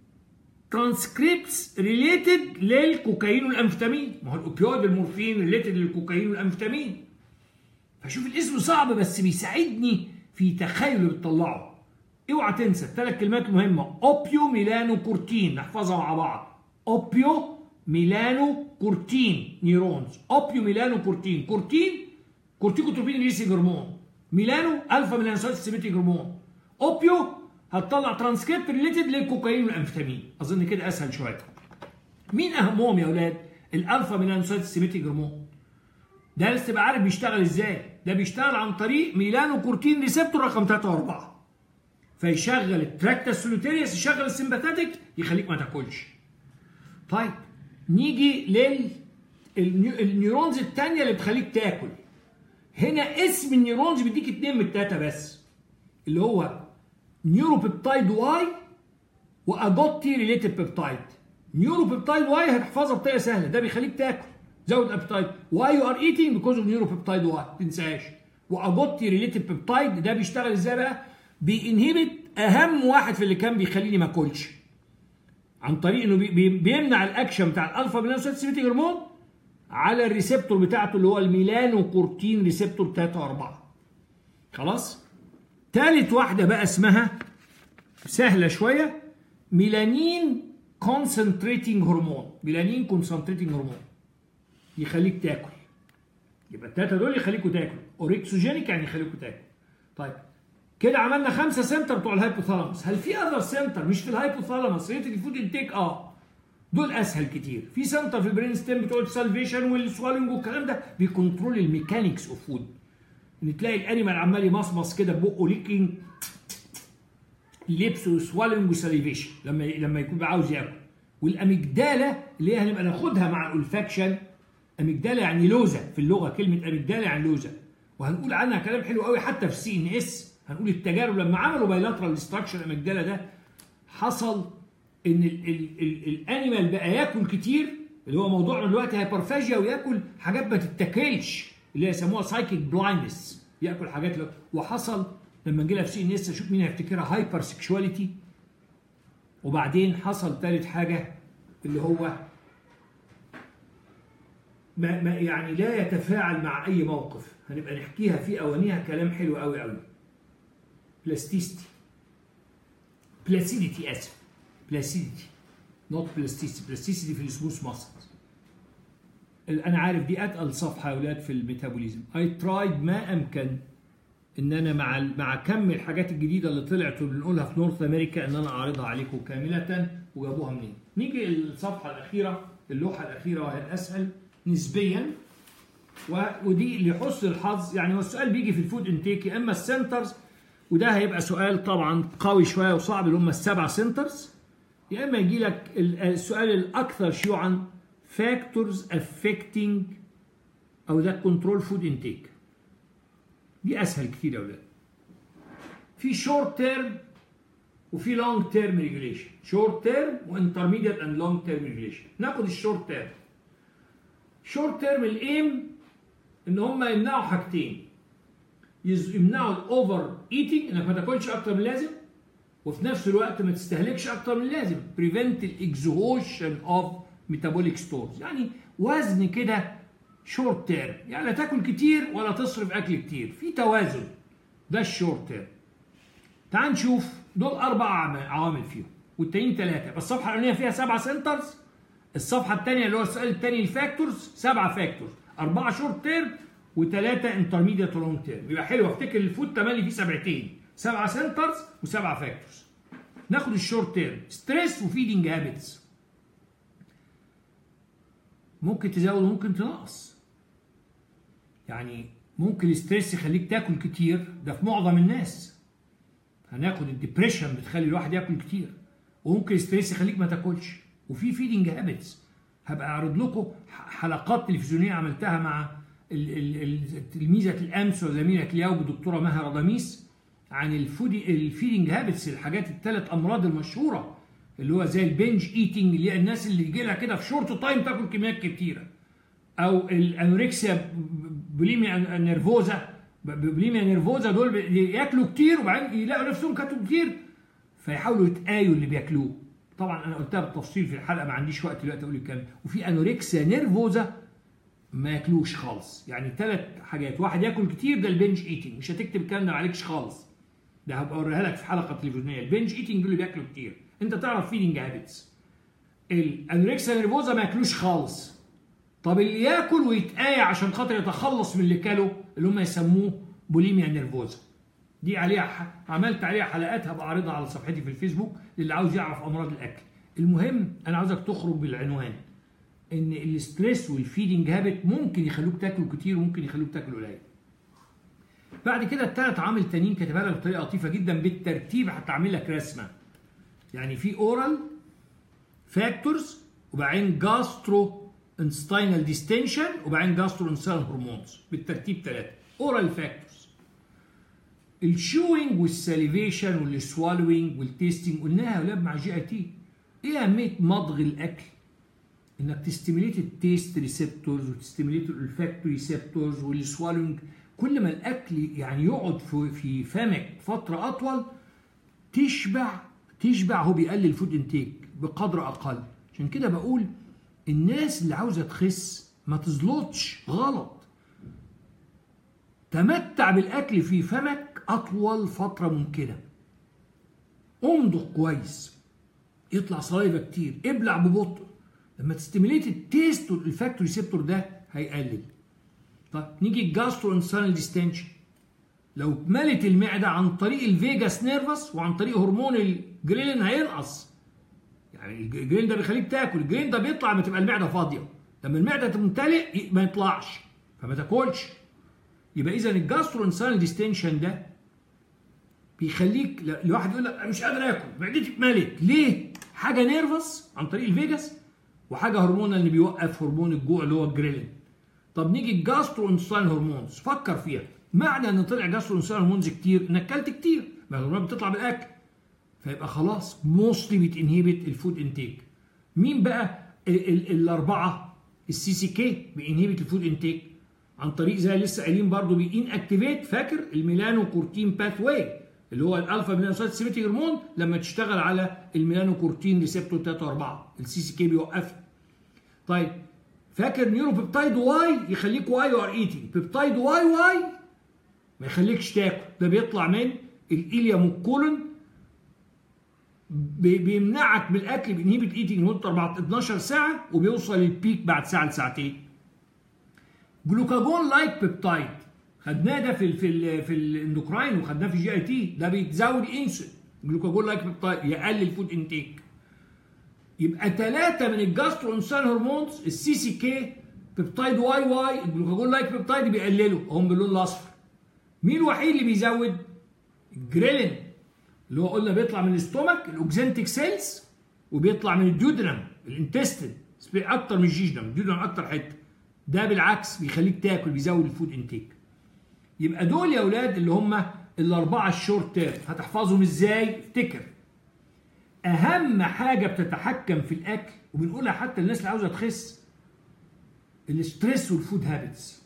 ترانسكريبتس ريليتد للكوكايين والامفيتامين ما هو الاوبيويد المورفين ريليتد للكوكايين والامفيتامين فشوف الاسم صعب بس بيساعدني في تخيل اللي بتطلعه اوعى تنسى الثلاث كلمات المهمه اوبيو ميلانو كورتين نحفظها مع بعض اوبيو ميلانو كورتين نيورونز اوبيو ميلانو كورتين كورتين كورتيكوتروبين ريسينج هرمون ميلانو الفا ميلانوسايت سيميتيك هرمون اوبيو هتطلع ترانسكريبت ريليتد للكوكايين والامفيتامين اظن كده اسهل شويه مين اهمهم يا اولاد الالفا ميلانوسايت سيميتيك هرمون ده لازم تبقى عارف بيشتغل ازاي ده بيشتغل عن طريق ميلانو كورتين ريسبتور رقم 3 و4 فيشغل التراكتا سوليتيريس يشغل السمباثيك يخليك ما تاكلش طيب نيجي لل النيورونز الثانيه اللي بتخليك تاكل هنا اسم النيورونز بيديك اتنين من التلاته بس اللي هو نيورو بيبتايد واي واجوتي ريليتد بيبتايد نيورو بيبتايد واي هتحفظها بطريقه سهله ده بيخليك تاكل زود الابيتايد واي يو ار ايتنج بيكوز اوف نيورو بيبتايد واي ما تنساش واجوتي ريليتد بيبتايد ده بيشتغل ازاي بقى؟ بينهبت اهم واحد في اللي كان بيخليني ما اكلش عن طريق انه بي بيمنع الاكشن بتاع الالفا ميلانوسايت سيميتيك هرمون على الريسبتور بتاعته اللي هو الميلانو كورتين ريسبتور 3 و4 خلاص تالت واحدة بقى اسمها سهلة شوية ميلانين كونسنتريتنج هرمون ميلانين كونسنتريتنج هرمون يخليك تاكل يبقى التلاتة دول يخليكوا تاكل اوريكسوجينيك يعني يخليكوا تاكل طيب كده عملنا خمسة سنتر بتوع الهايبوثالاموس هل في اذر سنتر مش في الهايبوثالاموس ريتد الفود انتيك اه دول اسهل كتير في سنتر في البرين ستيم بتوع السالفيشن والسوالنج والكلام ده بيكنترول الميكانيكس اوف فود ان تلاقي الانيمال عمال يمصمص كده بقه ليكينج لبس وسوالنج وساليفيشن لما لما يكون عاوز ياكل والاميجدالا اللي هي هنبقى ناخدها مع الالفاكشن اميجدالا يعني لوزه في اللغه كلمه اميجدالا يعني لوزه وهنقول عنها كلام حلو قوي حتى في السي ان اس هنقول التجارب لما عملوا بايلاترال ستراكشر اميجدالا ده حصل ان ال ال ال الانيمال بقى ياكل كتير اللي هو موضوعنا دلوقتي هايبرفاجيا وياكل حاجات ما تتاكلش اللي يسموها سايكيك بلايندنس ياكل حاجات لو وحصل لما نجي لها في سي ان اس اشوف مين هيفتكرها هايبر سكشواليتي وبعدين حصل ثالث حاجه اللي هو ما, ما يعني لا يتفاعل مع اي موقف هنبقى نحكيها في اوانيها كلام حلو قوي قوي بلاستيستي بلاسيديتي اسف بلاسيديتي نوت بلاستيستي بلاستيستي في السموث ماسلز انا عارف دي اتقل صفحه يا اولاد في الميتابوليزم اي ترايد ما امكن ان انا مع مع كم الحاجات الجديده اللي طلعت وبنقولها في نورث امريكا ان انا اعرضها عليكم كامله وجابوها منين نيجي الصفحه الاخيره اللوحه الاخيره وهي الاسهل نسبيا ودي لحسن الحظ يعني هو السؤال بيجي في الفود انتيك يا اما السنترز وده هيبقى سؤال طبعا قوي شويه وصعب اللي هم السبع سنترز يا اما يجي لك السؤال الاكثر شيوعا فاكتورز افكتنج او ده كنترول فود انتيك دي اسهل كتير يا اولاد في شورت تيرم وفي لونج تيرم ريجوليشن شورت تيرم وانترميديت اند لونج تيرم ريجوليشن ناخد الشورت تيرم شورت تيرم الايم ان هم يمنعوا حاجتين يمنعوا الاوفر ايتنج انك ما تاكلش اكتر من اللازم وفي نفس الوقت ما تستهلكش اكتر من اللازم بريفنت الاكزهوشن اوف ميتابوليك ستورز يعني وزن كده شورت تيرم يعني لا تاكل كتير ولا تصرف اكل كتير في توازن ده الشورت تيرم تعال نشوف دول اربع عوامل فيهم والتانيين ثلاثه بس الصفحه الاولانيه فيها سبعه سنترز الصفحه الثانيه اللي هو السؤال الثاني الفاكتورز سبعه فاكتورز اربعه شورت تيرم وثلاثه انترميديت ولونج تيرم يبقى حلو افتكر الفود تملي فيه سبعتين سبعه سنترز وسبعه فاكتورز ناخد الشورت تيرم ستريس وفيدنج هابتس ممكن تزود وممكن تنقص يعني ممكن الستريس يخليك تاكل كتير ده في معظم الناس هناخد الدبريشن بتخلي الواحد ياكل كتير وممكن الستريس يخليك ما تاكلش وفي فيدنج هابتس هبقى اعرض لكم حلقات تلفزيونيه عملتها مع تلميذه الامس وزميله اليوم الدكتوره مها رضاميس عن الفودي الفيدنج هابتس الحاجات الثلاث امراض المشهوره اللي هو زي البنج ايتنج اللي هي الناس اللي يجي لها كده في شورت تايم تاكل كميات كتيره او الانوركسيا بوليميا نيرفوزا بوليميا نيرفوزا دول ياكلوا كتير وبعدين يلاقوا نفسهم كاتوا كتير فيحاولوا يتآيوا اللي بياكلوه طبعا انا قلتها بالتفصيل في الحلقه ما عنديش وقت دلوقتي اقول الكلام وفي انوركسيا نيرفوزا ما ياكلوش خالص يعني ثلاث حاجات واحد ياكل كتير ده البنج ايتنج مش هتكتب الكلام ده عليكش خالص ده هبقى اوريها لك في حلقه تلفزيونيه البنج ايتنج دول اللي بياكلوا كتير انت تعرف فيدنج هابتس الانوركسيا نيرفوزا ما ياكلوش خالص طب اللي ياكل ويتآية عشان خاطر يتخلص من اللي كاله اللي هم يسموه بوليميا نيرفوزا دي عليها عملت عليها حلقات هبقى اعرضها على صفحتي في الفيسبوك للي عاوز يعرف امراض الاكل المهم انا عاوزك تخرج بالعنوان ان الاستريس والفيدنج هابت ممكن يخلوك تاكل كتير وممكن يخلوك تاكل قليل بعد كده الثلاث عوامل تانيين كاتبها لك بطريقه لطيفه جدا بالترتيب هتعمل لك رسمه يعني في اورال فاكتورز وبعدين جاسترو انستينال ديستنشن وبعدين جاسترو انسان هرمونز بالترتيب ثلاثه اورال فاكتورز الشوينج والساليفيشن والسوالوينج والتيستنج قلناها يا ولاد مع جي اي تي ايه اهميه مضغ الاكل انك تستيميليت التيست ريسبتورز وتستيميليت الفاكتوري ريسبتورز والسوالوينج كل ما الاكل يعني يقعد في في فمك فتره اطول تشبع تشبع هو بيقلل فود انتيك بقدر اقل عشان كده بقول الناس اللي عاوزه تخس ما تزلطش غلط تمتع بالاكل في فمك اطول فتره ممكنه امضغ كويس يطلع صلايفه كتير ابلع ببطء لما تستيميليت التيست والفاكتوري ريسبتور ده هيقلل طيب نيجي الجاسترو انسانال ديستنشن لو ملت المعده عن طريق الفيجاس نيرفس وعن طريق هرمون الجريلين هينقص يعني الجرين ده بيخليك تاكل الجرين ده بيطلع لما تبقى المعده فاضيه لما المعده تمتلئ ما يطلعش فما تاكلش يبقى اذا الجاسترو انسانال ديستنشن ده بيخليك الواحد يقول لك مش قادر اكل معدتي اتملت ليه؟ حاجه نيرفس عن طريق الفيجاس وحاجه هرمون اللي بيوقف هرمون الجوع اللي هو الجريلين طب نيجي الجاسترو انسان هرمونز فكر فيها معنى ان طلع جاسترو انسان هرمونز كتير انك اكلت كتير ما الهرمونات بتطلع بالاكل فيبقى خلاص موستلي بتنهبت الفود انتيك مين بقى ال ال الاربعه السي سي كي بينهبت الفود انتيك عن طريق زي لسه قايلين برضه بيين اكتيفيت فاكر الميلانو كورتين باث واي اللي هو الالفا ميلانوسايت سيميتيك هرمون لما تشتغل على الميلانو كورتين ريسبتور 3 و4 السي سي كي بيوقفها طيب فاكر نيورو بيبتايد واي يخليك واي ار ايتنج بيبتايد واي واي ما يخليكش تاكل ده بيطلع من الاليا والكولون بيمنعك من الاكل بينهبت ايتنج لمده 12 ساعه وبيوصل للبيك بعد ساعه لساعتين جلوكاجون لايك بيبتايد خدناه ده في ال في ال في الاندوكراين وخدناه في جي اي تي ده بيزود انسولين جلوكاجون لايك بيبتايد يقلل فود انتيك يبقى ثلاثه من الجاسترو انسان هرمونز السي سي كي بيبتايد واي واي الجلوكاجون لايك بيبتايد بيقللوا هم باللون الاصفر مين الوحيد اللي بيزود الجريلين اللي هو قلنا بيطلع من الاستومك الاوكزنتيك سيلز وبيطلع من الديودرم الانتستين اكتر من الجيجنم الديودرم اكتر حته ده بالعكس بيخليك تاكل بيزود الفود انتيك يبقى دول يا اولاد اللي هم الاربعه الشورت تيرم هتحفظهم ازاي افتكر اهم حاجه بتتحكم في الاكل وبنقولها حتى الناس اللي عاوزه تخس الاستريس والفود هابتس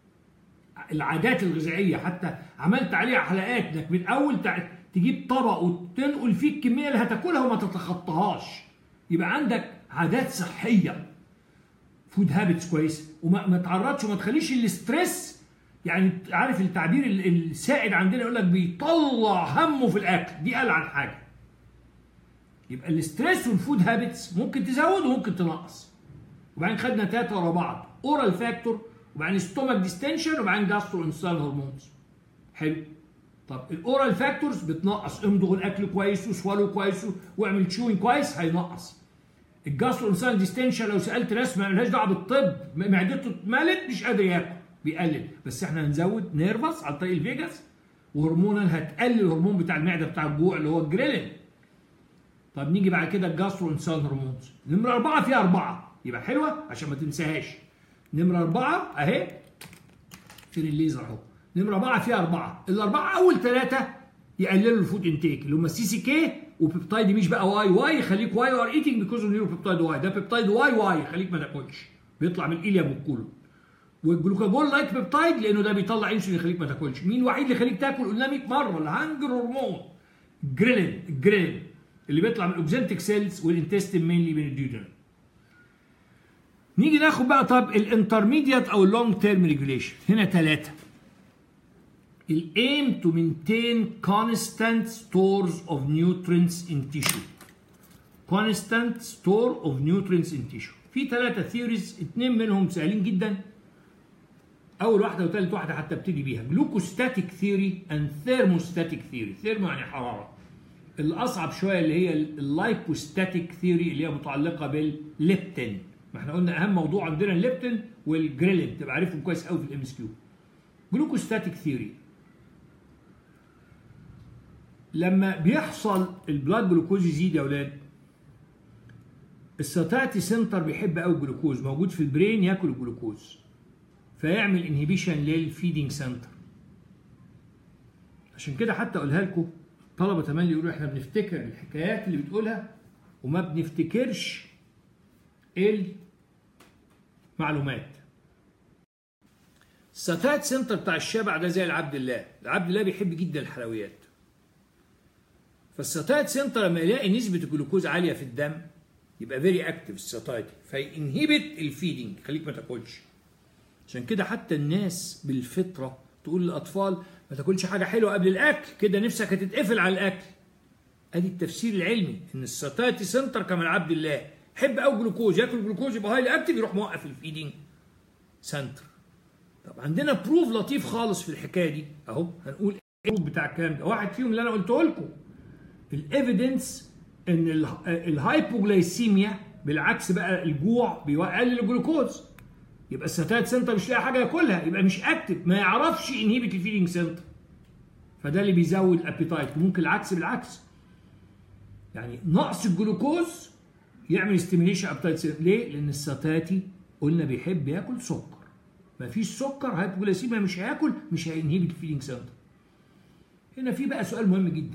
العادات الغذائيه حتى عملت عليها حلقات انك من اول تجيب طبق وتنقل فيه الكميه اللي هتاكلها وما تتخطاهاش يبقى عندك عادات صحيه فود هابتس كويسه وما ما تعرضش وما تخليش الاستريس يعني عارف التعبير السائد عندنا يقول لك بيطلع همه في الاكل دي العن حاجه يبقى الاستريس والفود هابتس ممكن تزود وممكن تنقص وبعدين خدنا ثلاثه ورا بعض اورال فاكتور وبعدين ستومك ديستنشن وبعدين جاسترو انسان هرمونز حلو طب الاورال فاكتورز بتنقص امضغ الاكل كويس وسوالو كويس واعمل تشوين كويس هينقص الجاسترو انسان ديستنشن لو سالت ناس ما لهاش دعوه بالطب معدته اتملت مش قادر ياكل بيقلل بس احنا هنزود نيرفس عن طريق الفيجاس وهرمونا هتقلل الهرمون بتاع المعده بتاع الجوع اللي هو الجريلين طب نيجي بعد كده الجاسترو انسان هرمونز نمره اربعه فيها اربعه يبقى حلوه عشان ما تنساهاش نمره اربعه اهي فين الليزر اهو نمره اربعه فيها اربعه الاربعه اول ثلاثه يقللوا الفود انتيك اللي هم السي سي كي وبيبتايد مش بقى واي واي يخليك واي ار ايتنج بيكوز اوف نيرو بيبتايد واي ده بيبتايد واي واي يخليك ما تاكلش بيطلع من الاليا والكولون والجلوكاجون لايك بيبتايد لانه ده بيطلع انسولين يخليك ما تاكلش مين الوحيد اللي يخليك تاكل قلنا 100 مره الهانجر هرمون جريلين الجريلين اللي بيطلع من الاوكزنتيك سيلز والانتستين مينلي من الديودرم نيجي ناخد بقى طب الانترميديت او اللونج تيرم ريجوليشن هنا ثلاثه الايم تو مينتين constant stores of nutrients in tissue constant store of nutrients in tissue في ثلاثة ثيوريز اثنين منهم سهلين جدا أول واحدة وثالث واحدة حتى ابتدي بيها جلوكوستاتيك ثيوري اند ثيرموستاتيك ثيوري ثيرمو يعني حرارة الأصعب شوية اللي هي اللايبوستاتيك ثيوري اللي هي متعلقة بالليبتين ما احنا قلنا أهم موضوع عندنا الليبتين والجريلين تبقى عارفهم كويس قوي في الام اس كيو جلوكوستاتيك ثيوري لما بيحصل البلاد جلوكوز يزيد يا اولاد الساتاتي سنتر بيحب قوي الجلوكوز موجود في البرين ياكل الجلوكوز فيعمل انهبيشن للفيدنج سنتر عشان كده حتى اقولها لكم طلبه تملي يقولوا احنا بنفتكر الحكايات اللي بتقولها وما بنفتكرش المعلومات الساتات سنتر بتاع الشبع ده زي العبد الله العبد الله بيحب جدا الحلويات فالساتايت سنتر لما يلاقي نسبة الجلوكوز عالية في الدم يبقى فيري اكتف الساتايت فينهبت الفيدنج خليك ما تاكلش عشان كده حتى الناس بالفطرة تقول للأطفال ما تاكلش حاجة حلوة قبل الأكل كده نفسك هتتقفل على الأكل ادي التفسير العلمي ان الساتايتي سنتر كما عبد الله يحب قوي جلوكوز ياكل جلوكوز يبقى هايلي اكتف يروح موقف الفيدنج سنتر طب عندنا بروف لطيف خالص في الحكايه دي اهو هنقول ايه بتاع الكلام ده واحد فيهم اللي انا قلته لكم الايفيدنس ان الهايبوجلايسيميا بالعكس بقى الجوع بيقلل الجلوكوز يبقى الساتايت سنتر مش لاقي حاجه ياكلها يبقى مش اكتف ما يعرفش انهيبت الفيدنج سنتر فده اللي بيزود الابيتايت ممكن العكس بالعكس يعني نقص الجلوكوز يعمل ستيميليشن ابيتايت ليه؟ لان الساتاتي قلنا بيحب ياكل سكر ما فيش سكر هايبوجلايسيميا مش هياكل مش هينهبت الفيدنج سنتر هنا في بقى سؤال مهم جدا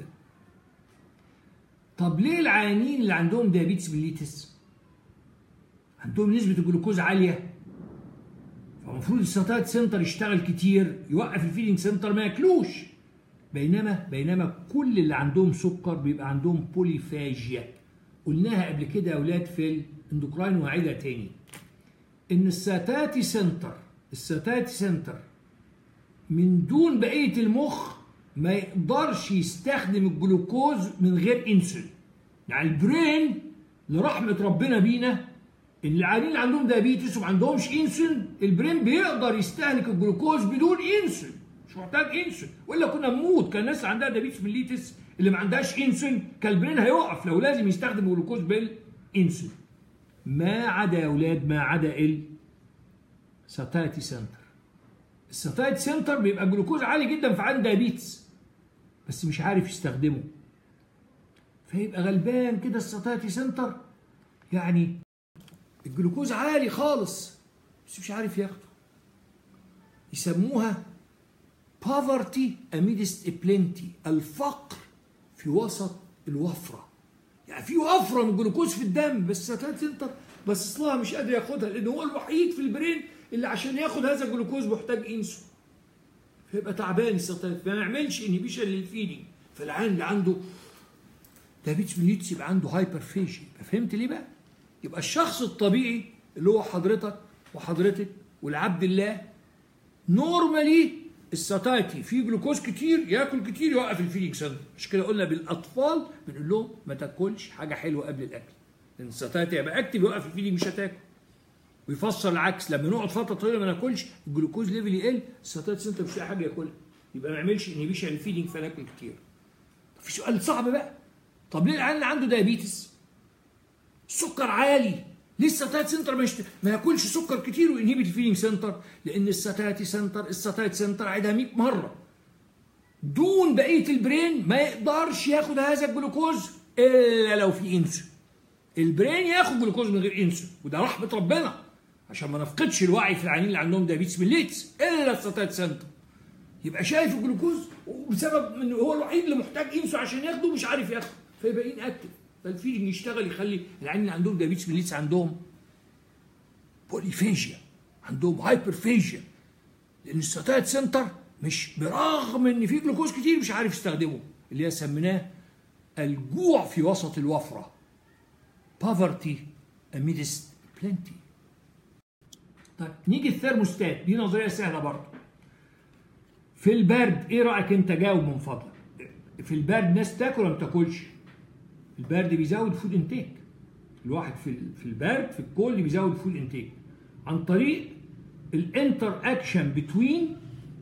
طب ليه العيانين اللي عندهم ديابيتس ميليتس عندهم نسبة الجلوكوز عالية فالمفروض الساتايت سنتر يشتغل كتير يوقف الفيدنج سنتر ما ياكلوش بينما بينما كل اللي عندهم سكر بيبقى عندهم بوليفاجيا قلناها قبل كده يا اولاد في الاندوكراين وعيدها تاني ان الساتاتي سنتر الساتاتي سنتر من دون بقيه المخ ما يقدرش يستخدم الجلوكوز من غير انسولين يعني البرين لرحمه ربنا بينا العيانين اللي عندهم دايابيتس وما عندهمش انسولين البرين بيقدر يستهلك الجلوكوز بدون انسولين مش محتاج انسولين والا كنا نموت كان الناس عندها دايابيتس ميليتس اللي ما عندهاش انسولين كان البرين هيقف لو لازم يستخدم جلوكوز بالانسولين ما عدا يا اولاد ما عدا ال ساتايتي سنتر الساتايتي سنتر بيبقى جلوكوز عالي جدا في عنده دايابيتس بس مش عارف يستخدمه فيبقى غلبان كده الساتايتي سنتر يعني الجلوكوز عالي خالص بس مش عارف ياخده يسموها poverty amidst plenty الفقر في وسط الوفرة يعني في وفرة من الجلوكوز في الدم بس الساتايتي سنتر بس اصلها مش قادر ياخدها لان هو الوحيد في البرين اللي عشان ياخد هذا الجلوكوز محتاج انسولين فيبقى تعبان الساتايتي فما يعملش انهبيشن للفيدنج فالعين اللي عنده دايابيتس ميليتس يبقى عنده هايبرفيجي فهمت ليه بقى؟ يبقى الشخص الطبيعي اللي هو حضرتك وحضرتك والعبد الله نورمالي الساتايتي فيه جلوكوز كتير ياكل كتير يوقف الفيدنج سنتر مش كده قلنا بالاطفال بنقول لهم ما تاكلش حاجه حلوه قبل الاكل لان الساتايتي يبقى اكتف يوقف الفيدنج مش هتاكل ويفسر العكس لما نقعد فتره طويله ما ناكلش الجلوكوز ليفل يقل الساتايتي سنتر مش لاقي حاجه ياكلها يبقى ما يعملش انهبيشن الفيدنج فناكل كتير في سؤال صعب بقى طب ليه العيال اللي عنده دايابيتس السكر عالي ليه الساتايت سنتر ما, يشت... ما ياكلش سكر كتير وينهبت الفيلينج سنتر لان الساتايت سنتر الساتايت سنتر عيدها 100 مره دون بقيه البرين ما يقدرش ياخد هذا الجلوكوز الا لو في انسولين البرين ياخد جلوكوز من غير انسولين وده رحمه ربنا عشان ما نفقدش الوعي في العيانين اللي عندهم دايابيتس ميليتس الا الساتايت سنتر يبقى شايف الجلوكوز وبسبب ان هو الوحيد اللي محتاج انسولين عشان ياخده مش عارف ياخده فيبقى ان اكتف فالفيدنج يشتغل يخلي العيانين اللي عندهم دايابيتس ميليتس عندهم بوليفيجيا عندهم هايبرفيجيا لان الساتايت سنتر مش برغم ان في جلوكوز كتير مش عارف يستخدمه اللي هي سميناه الجوع في وسط الوفره poverty amidst plenty طيب نيجي الثرموستات دي نظريه سهله برضه في البرد ايه رايك انت جاوب من فضلك في البرد ناس تاكل ولا ما تاكلش البرد بيزود فود انتيك الواحد في في البرد في الكولد بيزود فود انتيك عن طريق الانتر اكشن بتوين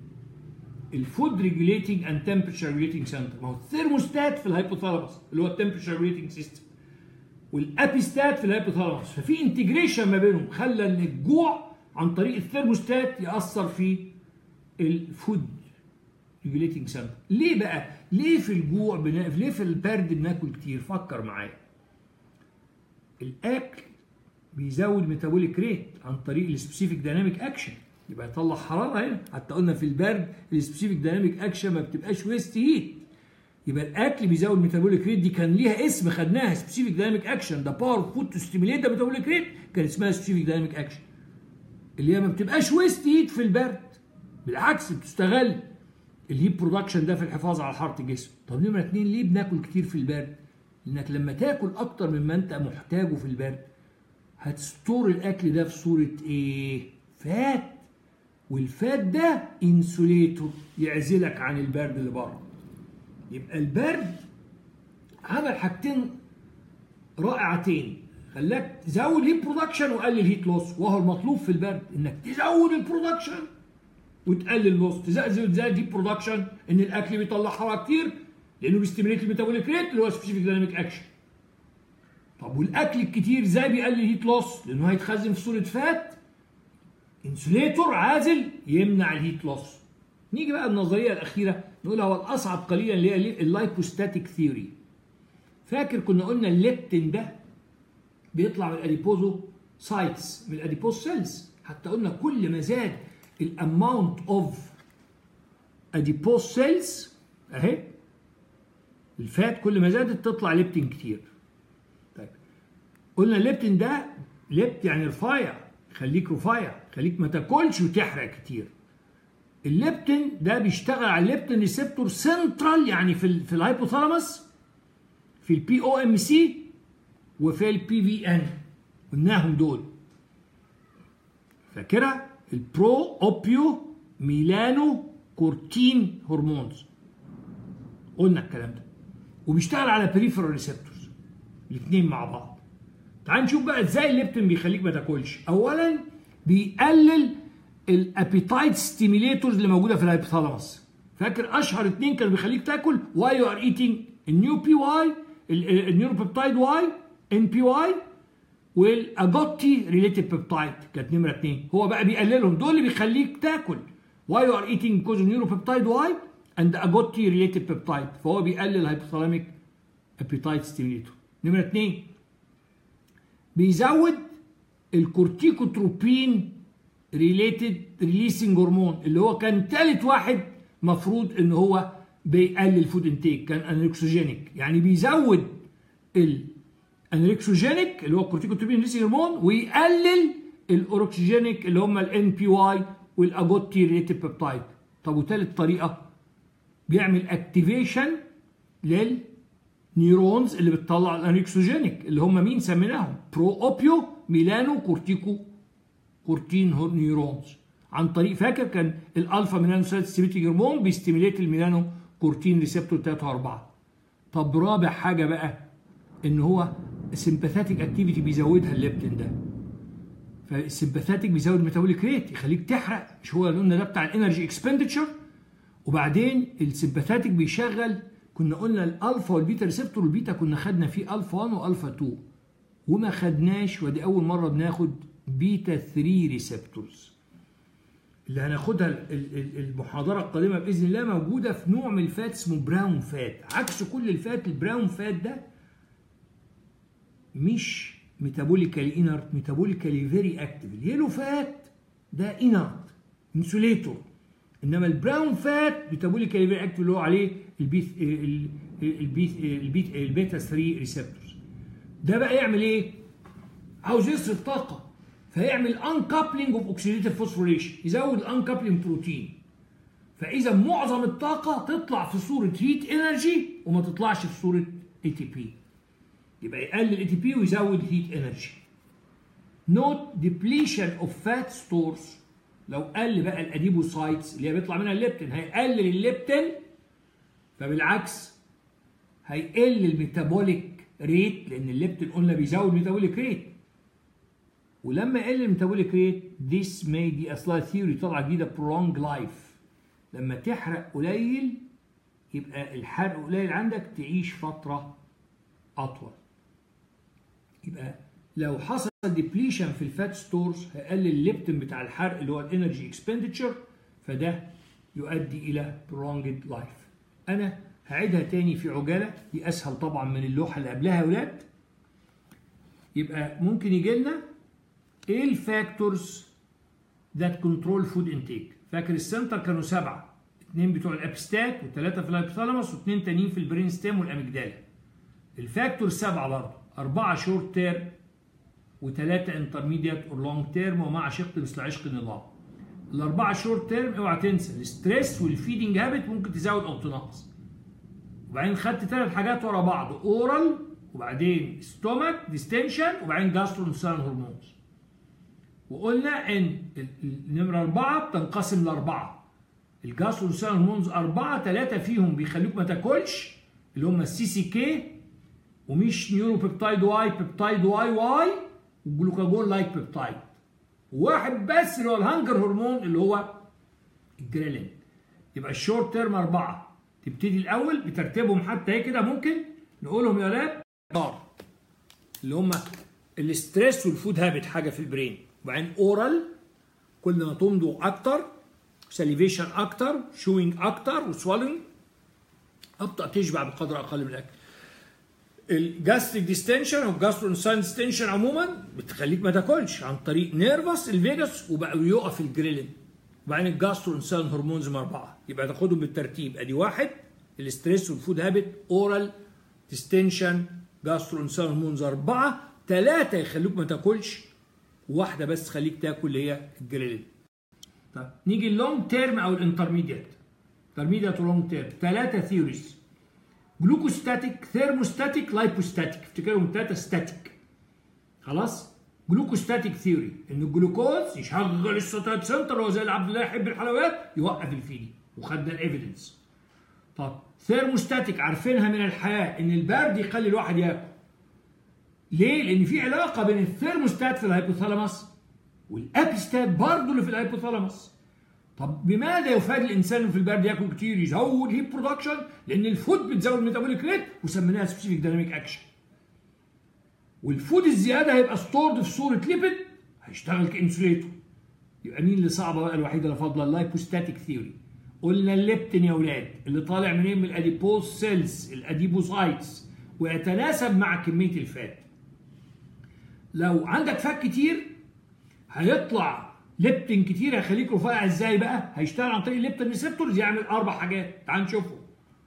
الفود ريجوليتنج اند تمبرتشر ريجوليتنج سنتر ما هو الثيرموستات في الهايبوثالاموس اللي هو التمبرتشر ريجوليتنج سيستم والابيستات في الهايبوثالاموس ففي انتجريشن ما بينهم خلى ان الجوع عن طريق الثيرموستات ياثر في الفود ريجوليتنج سنتر ليه بقى ليه في الجوع بنا... ليه في البرد بناكل كتير فكر معايا الاكل بيزود ميتابوليك ريت عن طريق السبيسيفيك دايناميك اكشن يبقى يطلع حراره هنا حتى قلنا في البرد السبيسيفيك دايناميك اكشن ما بتبقاش ويست هيت يبقى الاكل بيزود ميتابوليك ريت دي كان ليها اسم خدناها سبيسيفيك دايناميك اكشن ده باور فود تو ستيميليت ذا ميتابوليك ريت كان اسمها سبيسيفيك دايناميك اكشن اللي هي ما بتبقاش ويست هيت في البرد بالعكس بتستغل الهيت برودكشن ده في الحفاظ على حراره الجسم طب نمره اتنين ليه بناكل كتير في البرد لانك لما تاكل اكتر مما انت محتاجه في البرد هتستور الاكل ده في صوره ايه فات والفات ده انسوليتور يعزلك عن البرد اللي بره يبقى البرد عمل حاجتين رائعتين خلاك تزود هيت برودكشن وقلل هيت لوس وهو المطلوب في البرد انك تزود البرودكشن وتقلل اللوس تزود زي دي برودكشن ان الاكل بيطلع حراره كتير لانه بيستمريت الميتابوليك ريت اللي هو سبيسيفيك دايناميك اكشن طب والاكل الكتير ازاي بيقلل هيت لوس لانه هيتخزن في صوره فات انسوليتور عازل يمنع الهيت لوس نيجي بقى النظريه الاخيره نقول هو الاصعب قليلا اللي هي اللايبوستاتيك ثيوري فاكر كنا قلنا الليبتين ده بيطلع من الاديبوزو سايتس من الاديبوز سيلز حتى قلنا كل ما زاد الاماونت اوف اديبوز سيلز اهي الفات كل ما زادت تطلع ليبتين كتير طيب قلنا الليبتين ده ليبت يعني رفيع خليك رفيع خليك ما تاكلش وتحرق كتير الليبتين ده بيشتغل على الليبتين ريسبتور سنترال يعني في ال في الهايبوثالاموس في البي او ام سي وفي البي في ان قلناهم دول فاكرها البرو اوبيو ميلانو كورتين هرمونز قلنا الكلام ده وبيشتغل على بريفرال ريسبتورز الاثنين مع بعض تعال نشوف بقى ازاي الليبتين بيخليك ما تاكلش اولا بيقلل الابيتايت ستيميليتورز اللي موجوده في الهايبوثالاموس فاكر اشهر اثنين كانوا بيخليك تاكل واي يو ار ايتينج النيو بي واي النيوروبيبتايد واي ان بي واي والاجوتي ريليتد بيبتايد كانت نمره اثنين هو بقى بيقللهم دول اللي بيخليك تاكل واي يو ار ايتينج كوز نيوروبيبتايد واي اند اجوتي ريليتد بيبتايد فهو بيقلل الهايبوثالاميك ابيتايد ستيميليتور نمره اثنين بيزود الكورتيكوتروبين ريليتد ريليسنج هرمون اللي هو كان ثالث واحد مفروض ان هو بيقلل فود انتيك كان انريكسوجينيك يعني بيزود الانريكسوجينيك اللي هو الكورتيكوتروبين ريليسنج هرمون ويقلل الاوروكسيجينيك اللي هم الان بي واي والاجوتي ريليتد بيبتايد طب وثالث طريقه بيعمل اكتيفيشن للنيورونز اللي بتطلع الانريكسوجينيك اللي هم مين سميناهم برو اوبيو ميلانو كورتيكو كورتين نيورونز عن طريق فاكر كان الالفا ميلانو ستيميتنج هرمون بيستيميليت الميلانو كورتين ريسبتور 3 و4 طب رابع حاجه بقى ان هو السمباثاتيك اكتيفيتي بيزودها الليبتين ده فالسمباثاتيك بيزود الميتابوليك ريت يخليك تحرق مش هو اللي قلنا ده بتاع الانرجي اكسبندتشر وبعدين السمباثاتيك بيشغل كنا قلنا الالفا والبيتا ريسبتور والبيتا كنا خدنا فيه الفا 1 والفا 2 وما خدناش ودي اول مره بناخد بيتا 3 ريسبتورز اللي هناخدها المحاضره القادمه باذن الله موجوده في نوع من الفات اسمه براون فات عكس كل الفات البراون فات ده مش ميتابوليكالي انرت ميتابوليكالي فيري اكتيف اليلو فات ده انرت انسوليتور انما البراون فات ميتابوليكالي فيري اكتيف اللي هو عليه البيت البيت البيت البيتا 3 ريسبتورز ده بقى يعمل ايه؟ عاوز يصرف طاقه فيعمل انكابلنج اوف اوكسيديتيف فوسفوريشن يزود الانكابلنج بروتين فاذا معظم الطاقه تطلع في صوره هيت انرجي وما تطلعش في صوره اي تي بي يبقى يقلل اي تي بي ويزود هيت انرجي نوت ديبليشن اوف فات ستورز لو قل بقى الاديبوسايتس اللي هي بيطلع منها الليبتين هيقلل الليبتين فبالعكس هيقل الميتابوليك ريت لان الليبتين قلنا بيزود الميتابوليك ريت ولما يقل الميتابوليك ريت this may دي اصلها ثيوري طالعه جديده prolong life لما تحرق قليل يبقى الحرق قليل عندك تعيش فتره اطول يبقى لو حصل ديبليشن في الفات ستورز هيقلل الليبتين بتاع الحرق اللي هو الانرجي اكسبندتشر فده يؤدي الى prolonged life انا هعيدها تاني في عجاله دي اسهل طبعا من اللوحه اللي قبلها يا ولاد يبقى ممكن يجي لنا ايه الفاكتورز ذات كنترول فود انتيك فاكر السنتر كانوا سبعه اثنين بتوع الابستات وثلاثه في الهايبوثالاموس واثنين تانيين في البرين ستيم والاميجدالا الفاكتور سبعه برضه اربعه شورت تيرم وثلاثه انترميديت اور لونج تيرم ومع شق مثل عشق النظام الاربعه شورت تيرم اوعى تنسى الستريس والفيدنج هابت ممكن تزود او تنقص وبعدين خدت ثلاث حاجات ورا بعض اورال وبعدين ستومك ديستنشن وبعدين جاسترونسان هرمونز وقلنا ان النمره اربعه بتنقسم لاربعه الجاسترونسان هرمونز اربعه ثلاثه فيهم بيخلوك ما تاكلش اللي هم السي سي كي ومش نيورو بيبتايد واي بيبتايد واي واي وجلوكاجون لايك بيبتايد واحد بس اللي هو الهانجر هرمون اللي هو الجريلين يبقى الشورت تيرم اربعه تبتدي الاول بترتيبهم حتى ايه كده ممكن نقولهم يا ولاد اللي هم الاستريس والفود هابت حاجه في البرين وبعدين اورال كل ما تمضوا اكتر ساليفيشن اكتر شوينج اكتر وسوالنج ابطا تشبع بقدر اقل من الاكل الجاستريك ديستنشن والجاسترونساين ديستنشن عموما بتخليك ما تاكلش عن طريق نيرفس الفيجاس وبقى يقف الجريلين وبعدين الجاسترونساين هرمونز اربعه يبقى تاخدهم بالترتيب ادي واحد الاستريس والفود هابت اورال ديستنشن جاسترونساين هرمونز اربعه ثلاثه يخلوك ما تاكلش واحده بس تخليك تاكل اللي هي الجريلين طيب نيجي اللونج تيرم او الانترميديت انترميديت ولونج تيرم ثلاثه ثيوريز جلوكوستاتيك ثيرموستاتيك لايبوستاتيك افتكرهم ثلاثه ستاتيك خلاص جلوكوستاتيك ثيوري ان الجلوكوز يشغل الستات سنتر هو زي اللي عبد الله يحب الحلويات يوقف الفيدي وخدنا الايفيدنس طب ثيرموستاتيك عارفينها من الحياه ان البرد يخلي الواحد ياكل ليه؟ لان في علاقه بين الثيرموستات في الهيبوثالاموس والابيستات برضه اللي في الهيبوثالاموس طب بماذا يفاد الانسان في البرد ياكل كتير يزود هيت برودكشن لان الفود بتزود ميتابوليك ريت وسميناها سبيسيفيك دايناميك اكشن والفود الزياده هيبقى ستورد في صوره ليبيد هيشتغل كانسوليتور يبقى مين اللي صعبه بقى الوحيده اللي فاضله اللايبوستاتيك ثيوري قلنا الليبتين يا اولاد اللي طالع منين من الاديبوز سيلز الاديبوسايتس ويتناسب مع كميه الفات لو عندك فات كتير هيطلع ليبتين كتير هيخليك رفيع ازاي بقى هيشتغل عن طريق الليبتين ريسبتورز يعمل اربع حاجات تعال نشوفهم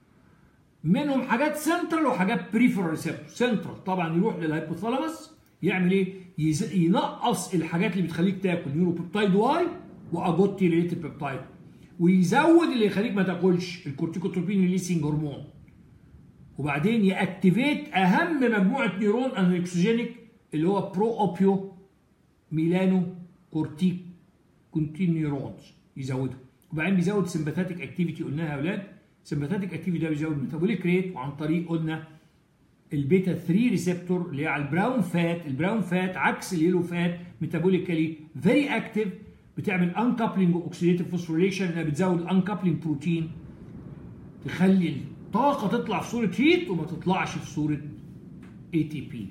منهم حاجات سنترال وحاجات بريفرال ريسبتور سنترال طبعا يروح للهيبوثالاموس يعمل ايه يز... ينقص الحاجات اللي بتخليك تاكل نيوروبيبتايد واي واجوتي ريليتد بيبتايد ويزود اللي يخليك ما تاكلش الكورتيكوتروبين ريليسنج هرمون وبعدين ياكتيفيت اهم مجموعه نيورون انكسجينيك اللي هو برو اوبيو ميلانو كورتيك كونتين نيورونز يزودهم وبعدين بيزود سمباثاتيك اكتيفيتي قلناها يا اولاد سمباثاتيك اكتيفيتي ده بيزود ميتابوليك ريت وعن طريق قلنا البيتا 3 ريسبتور اللي هي على البراون فات البراون فات عكس اليلو فات ميتابوليكالي فيري اكتيف بتعمل انكابلنج اوكسيديتيف فوسفوريليشن انها بتزود الانكابلنج بروتين تخلي الطاقه تطلع في صوره هيت وما تطلعش في صوره اي تي بي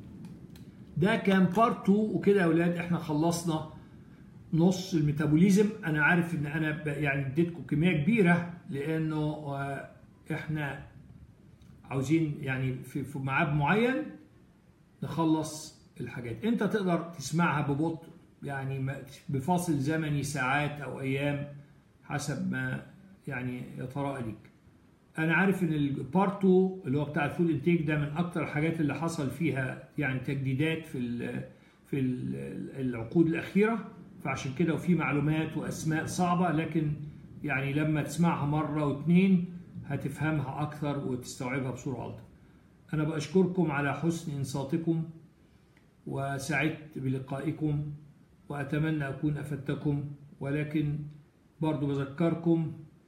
ده كان بارت 2 وكده يا اولاد احنا خلصنا نص الميتابوليزم انا عارف ان انا يعني اديتكم كميه كبيره لانه احنا عاوزين يعني في في ميعاد معين نخلص الحاجات انت تقدر تسمعها ببطء يعني بفاصل زمني ساعات او ايام حسب ما يعني يتراءى ليك انا عارف ان البارت 2 اللي هو بتاع الفود انتيك ده من اكتر الحاجات اللي حصل فيها يعني تجديدات في ال في ال العقود الاخيره فعشان كده وفي معلومات واسماء صعبه لكن يعني لما تسمعها مره واثنين هتفهمها اكثر وتستوعبها بصوره افضل انا باشكركم على حسن انصاتكم وسعدت بلقائكم واتمنى اكون افدتكم ولكن برضو بذكركم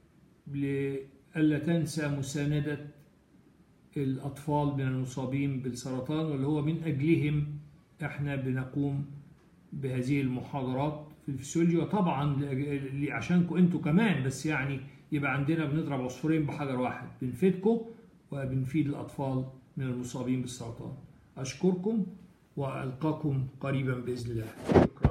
ألا تنسى مساندة الأطفال من المصابين بالسرطان واللي هو من أجلهم إحنا بنقوم بهذه المحاضرات في الفسيولوجيا وطبعا عشانكم أنتوا كمان بس يعني يبقى عندنا بنضرب عصفورين بحجر واحد بنفيدكم وبنفيد الأطفال من المصابين بالسرطان أشكركم وألقاكم قريبا بإذن الله شكرا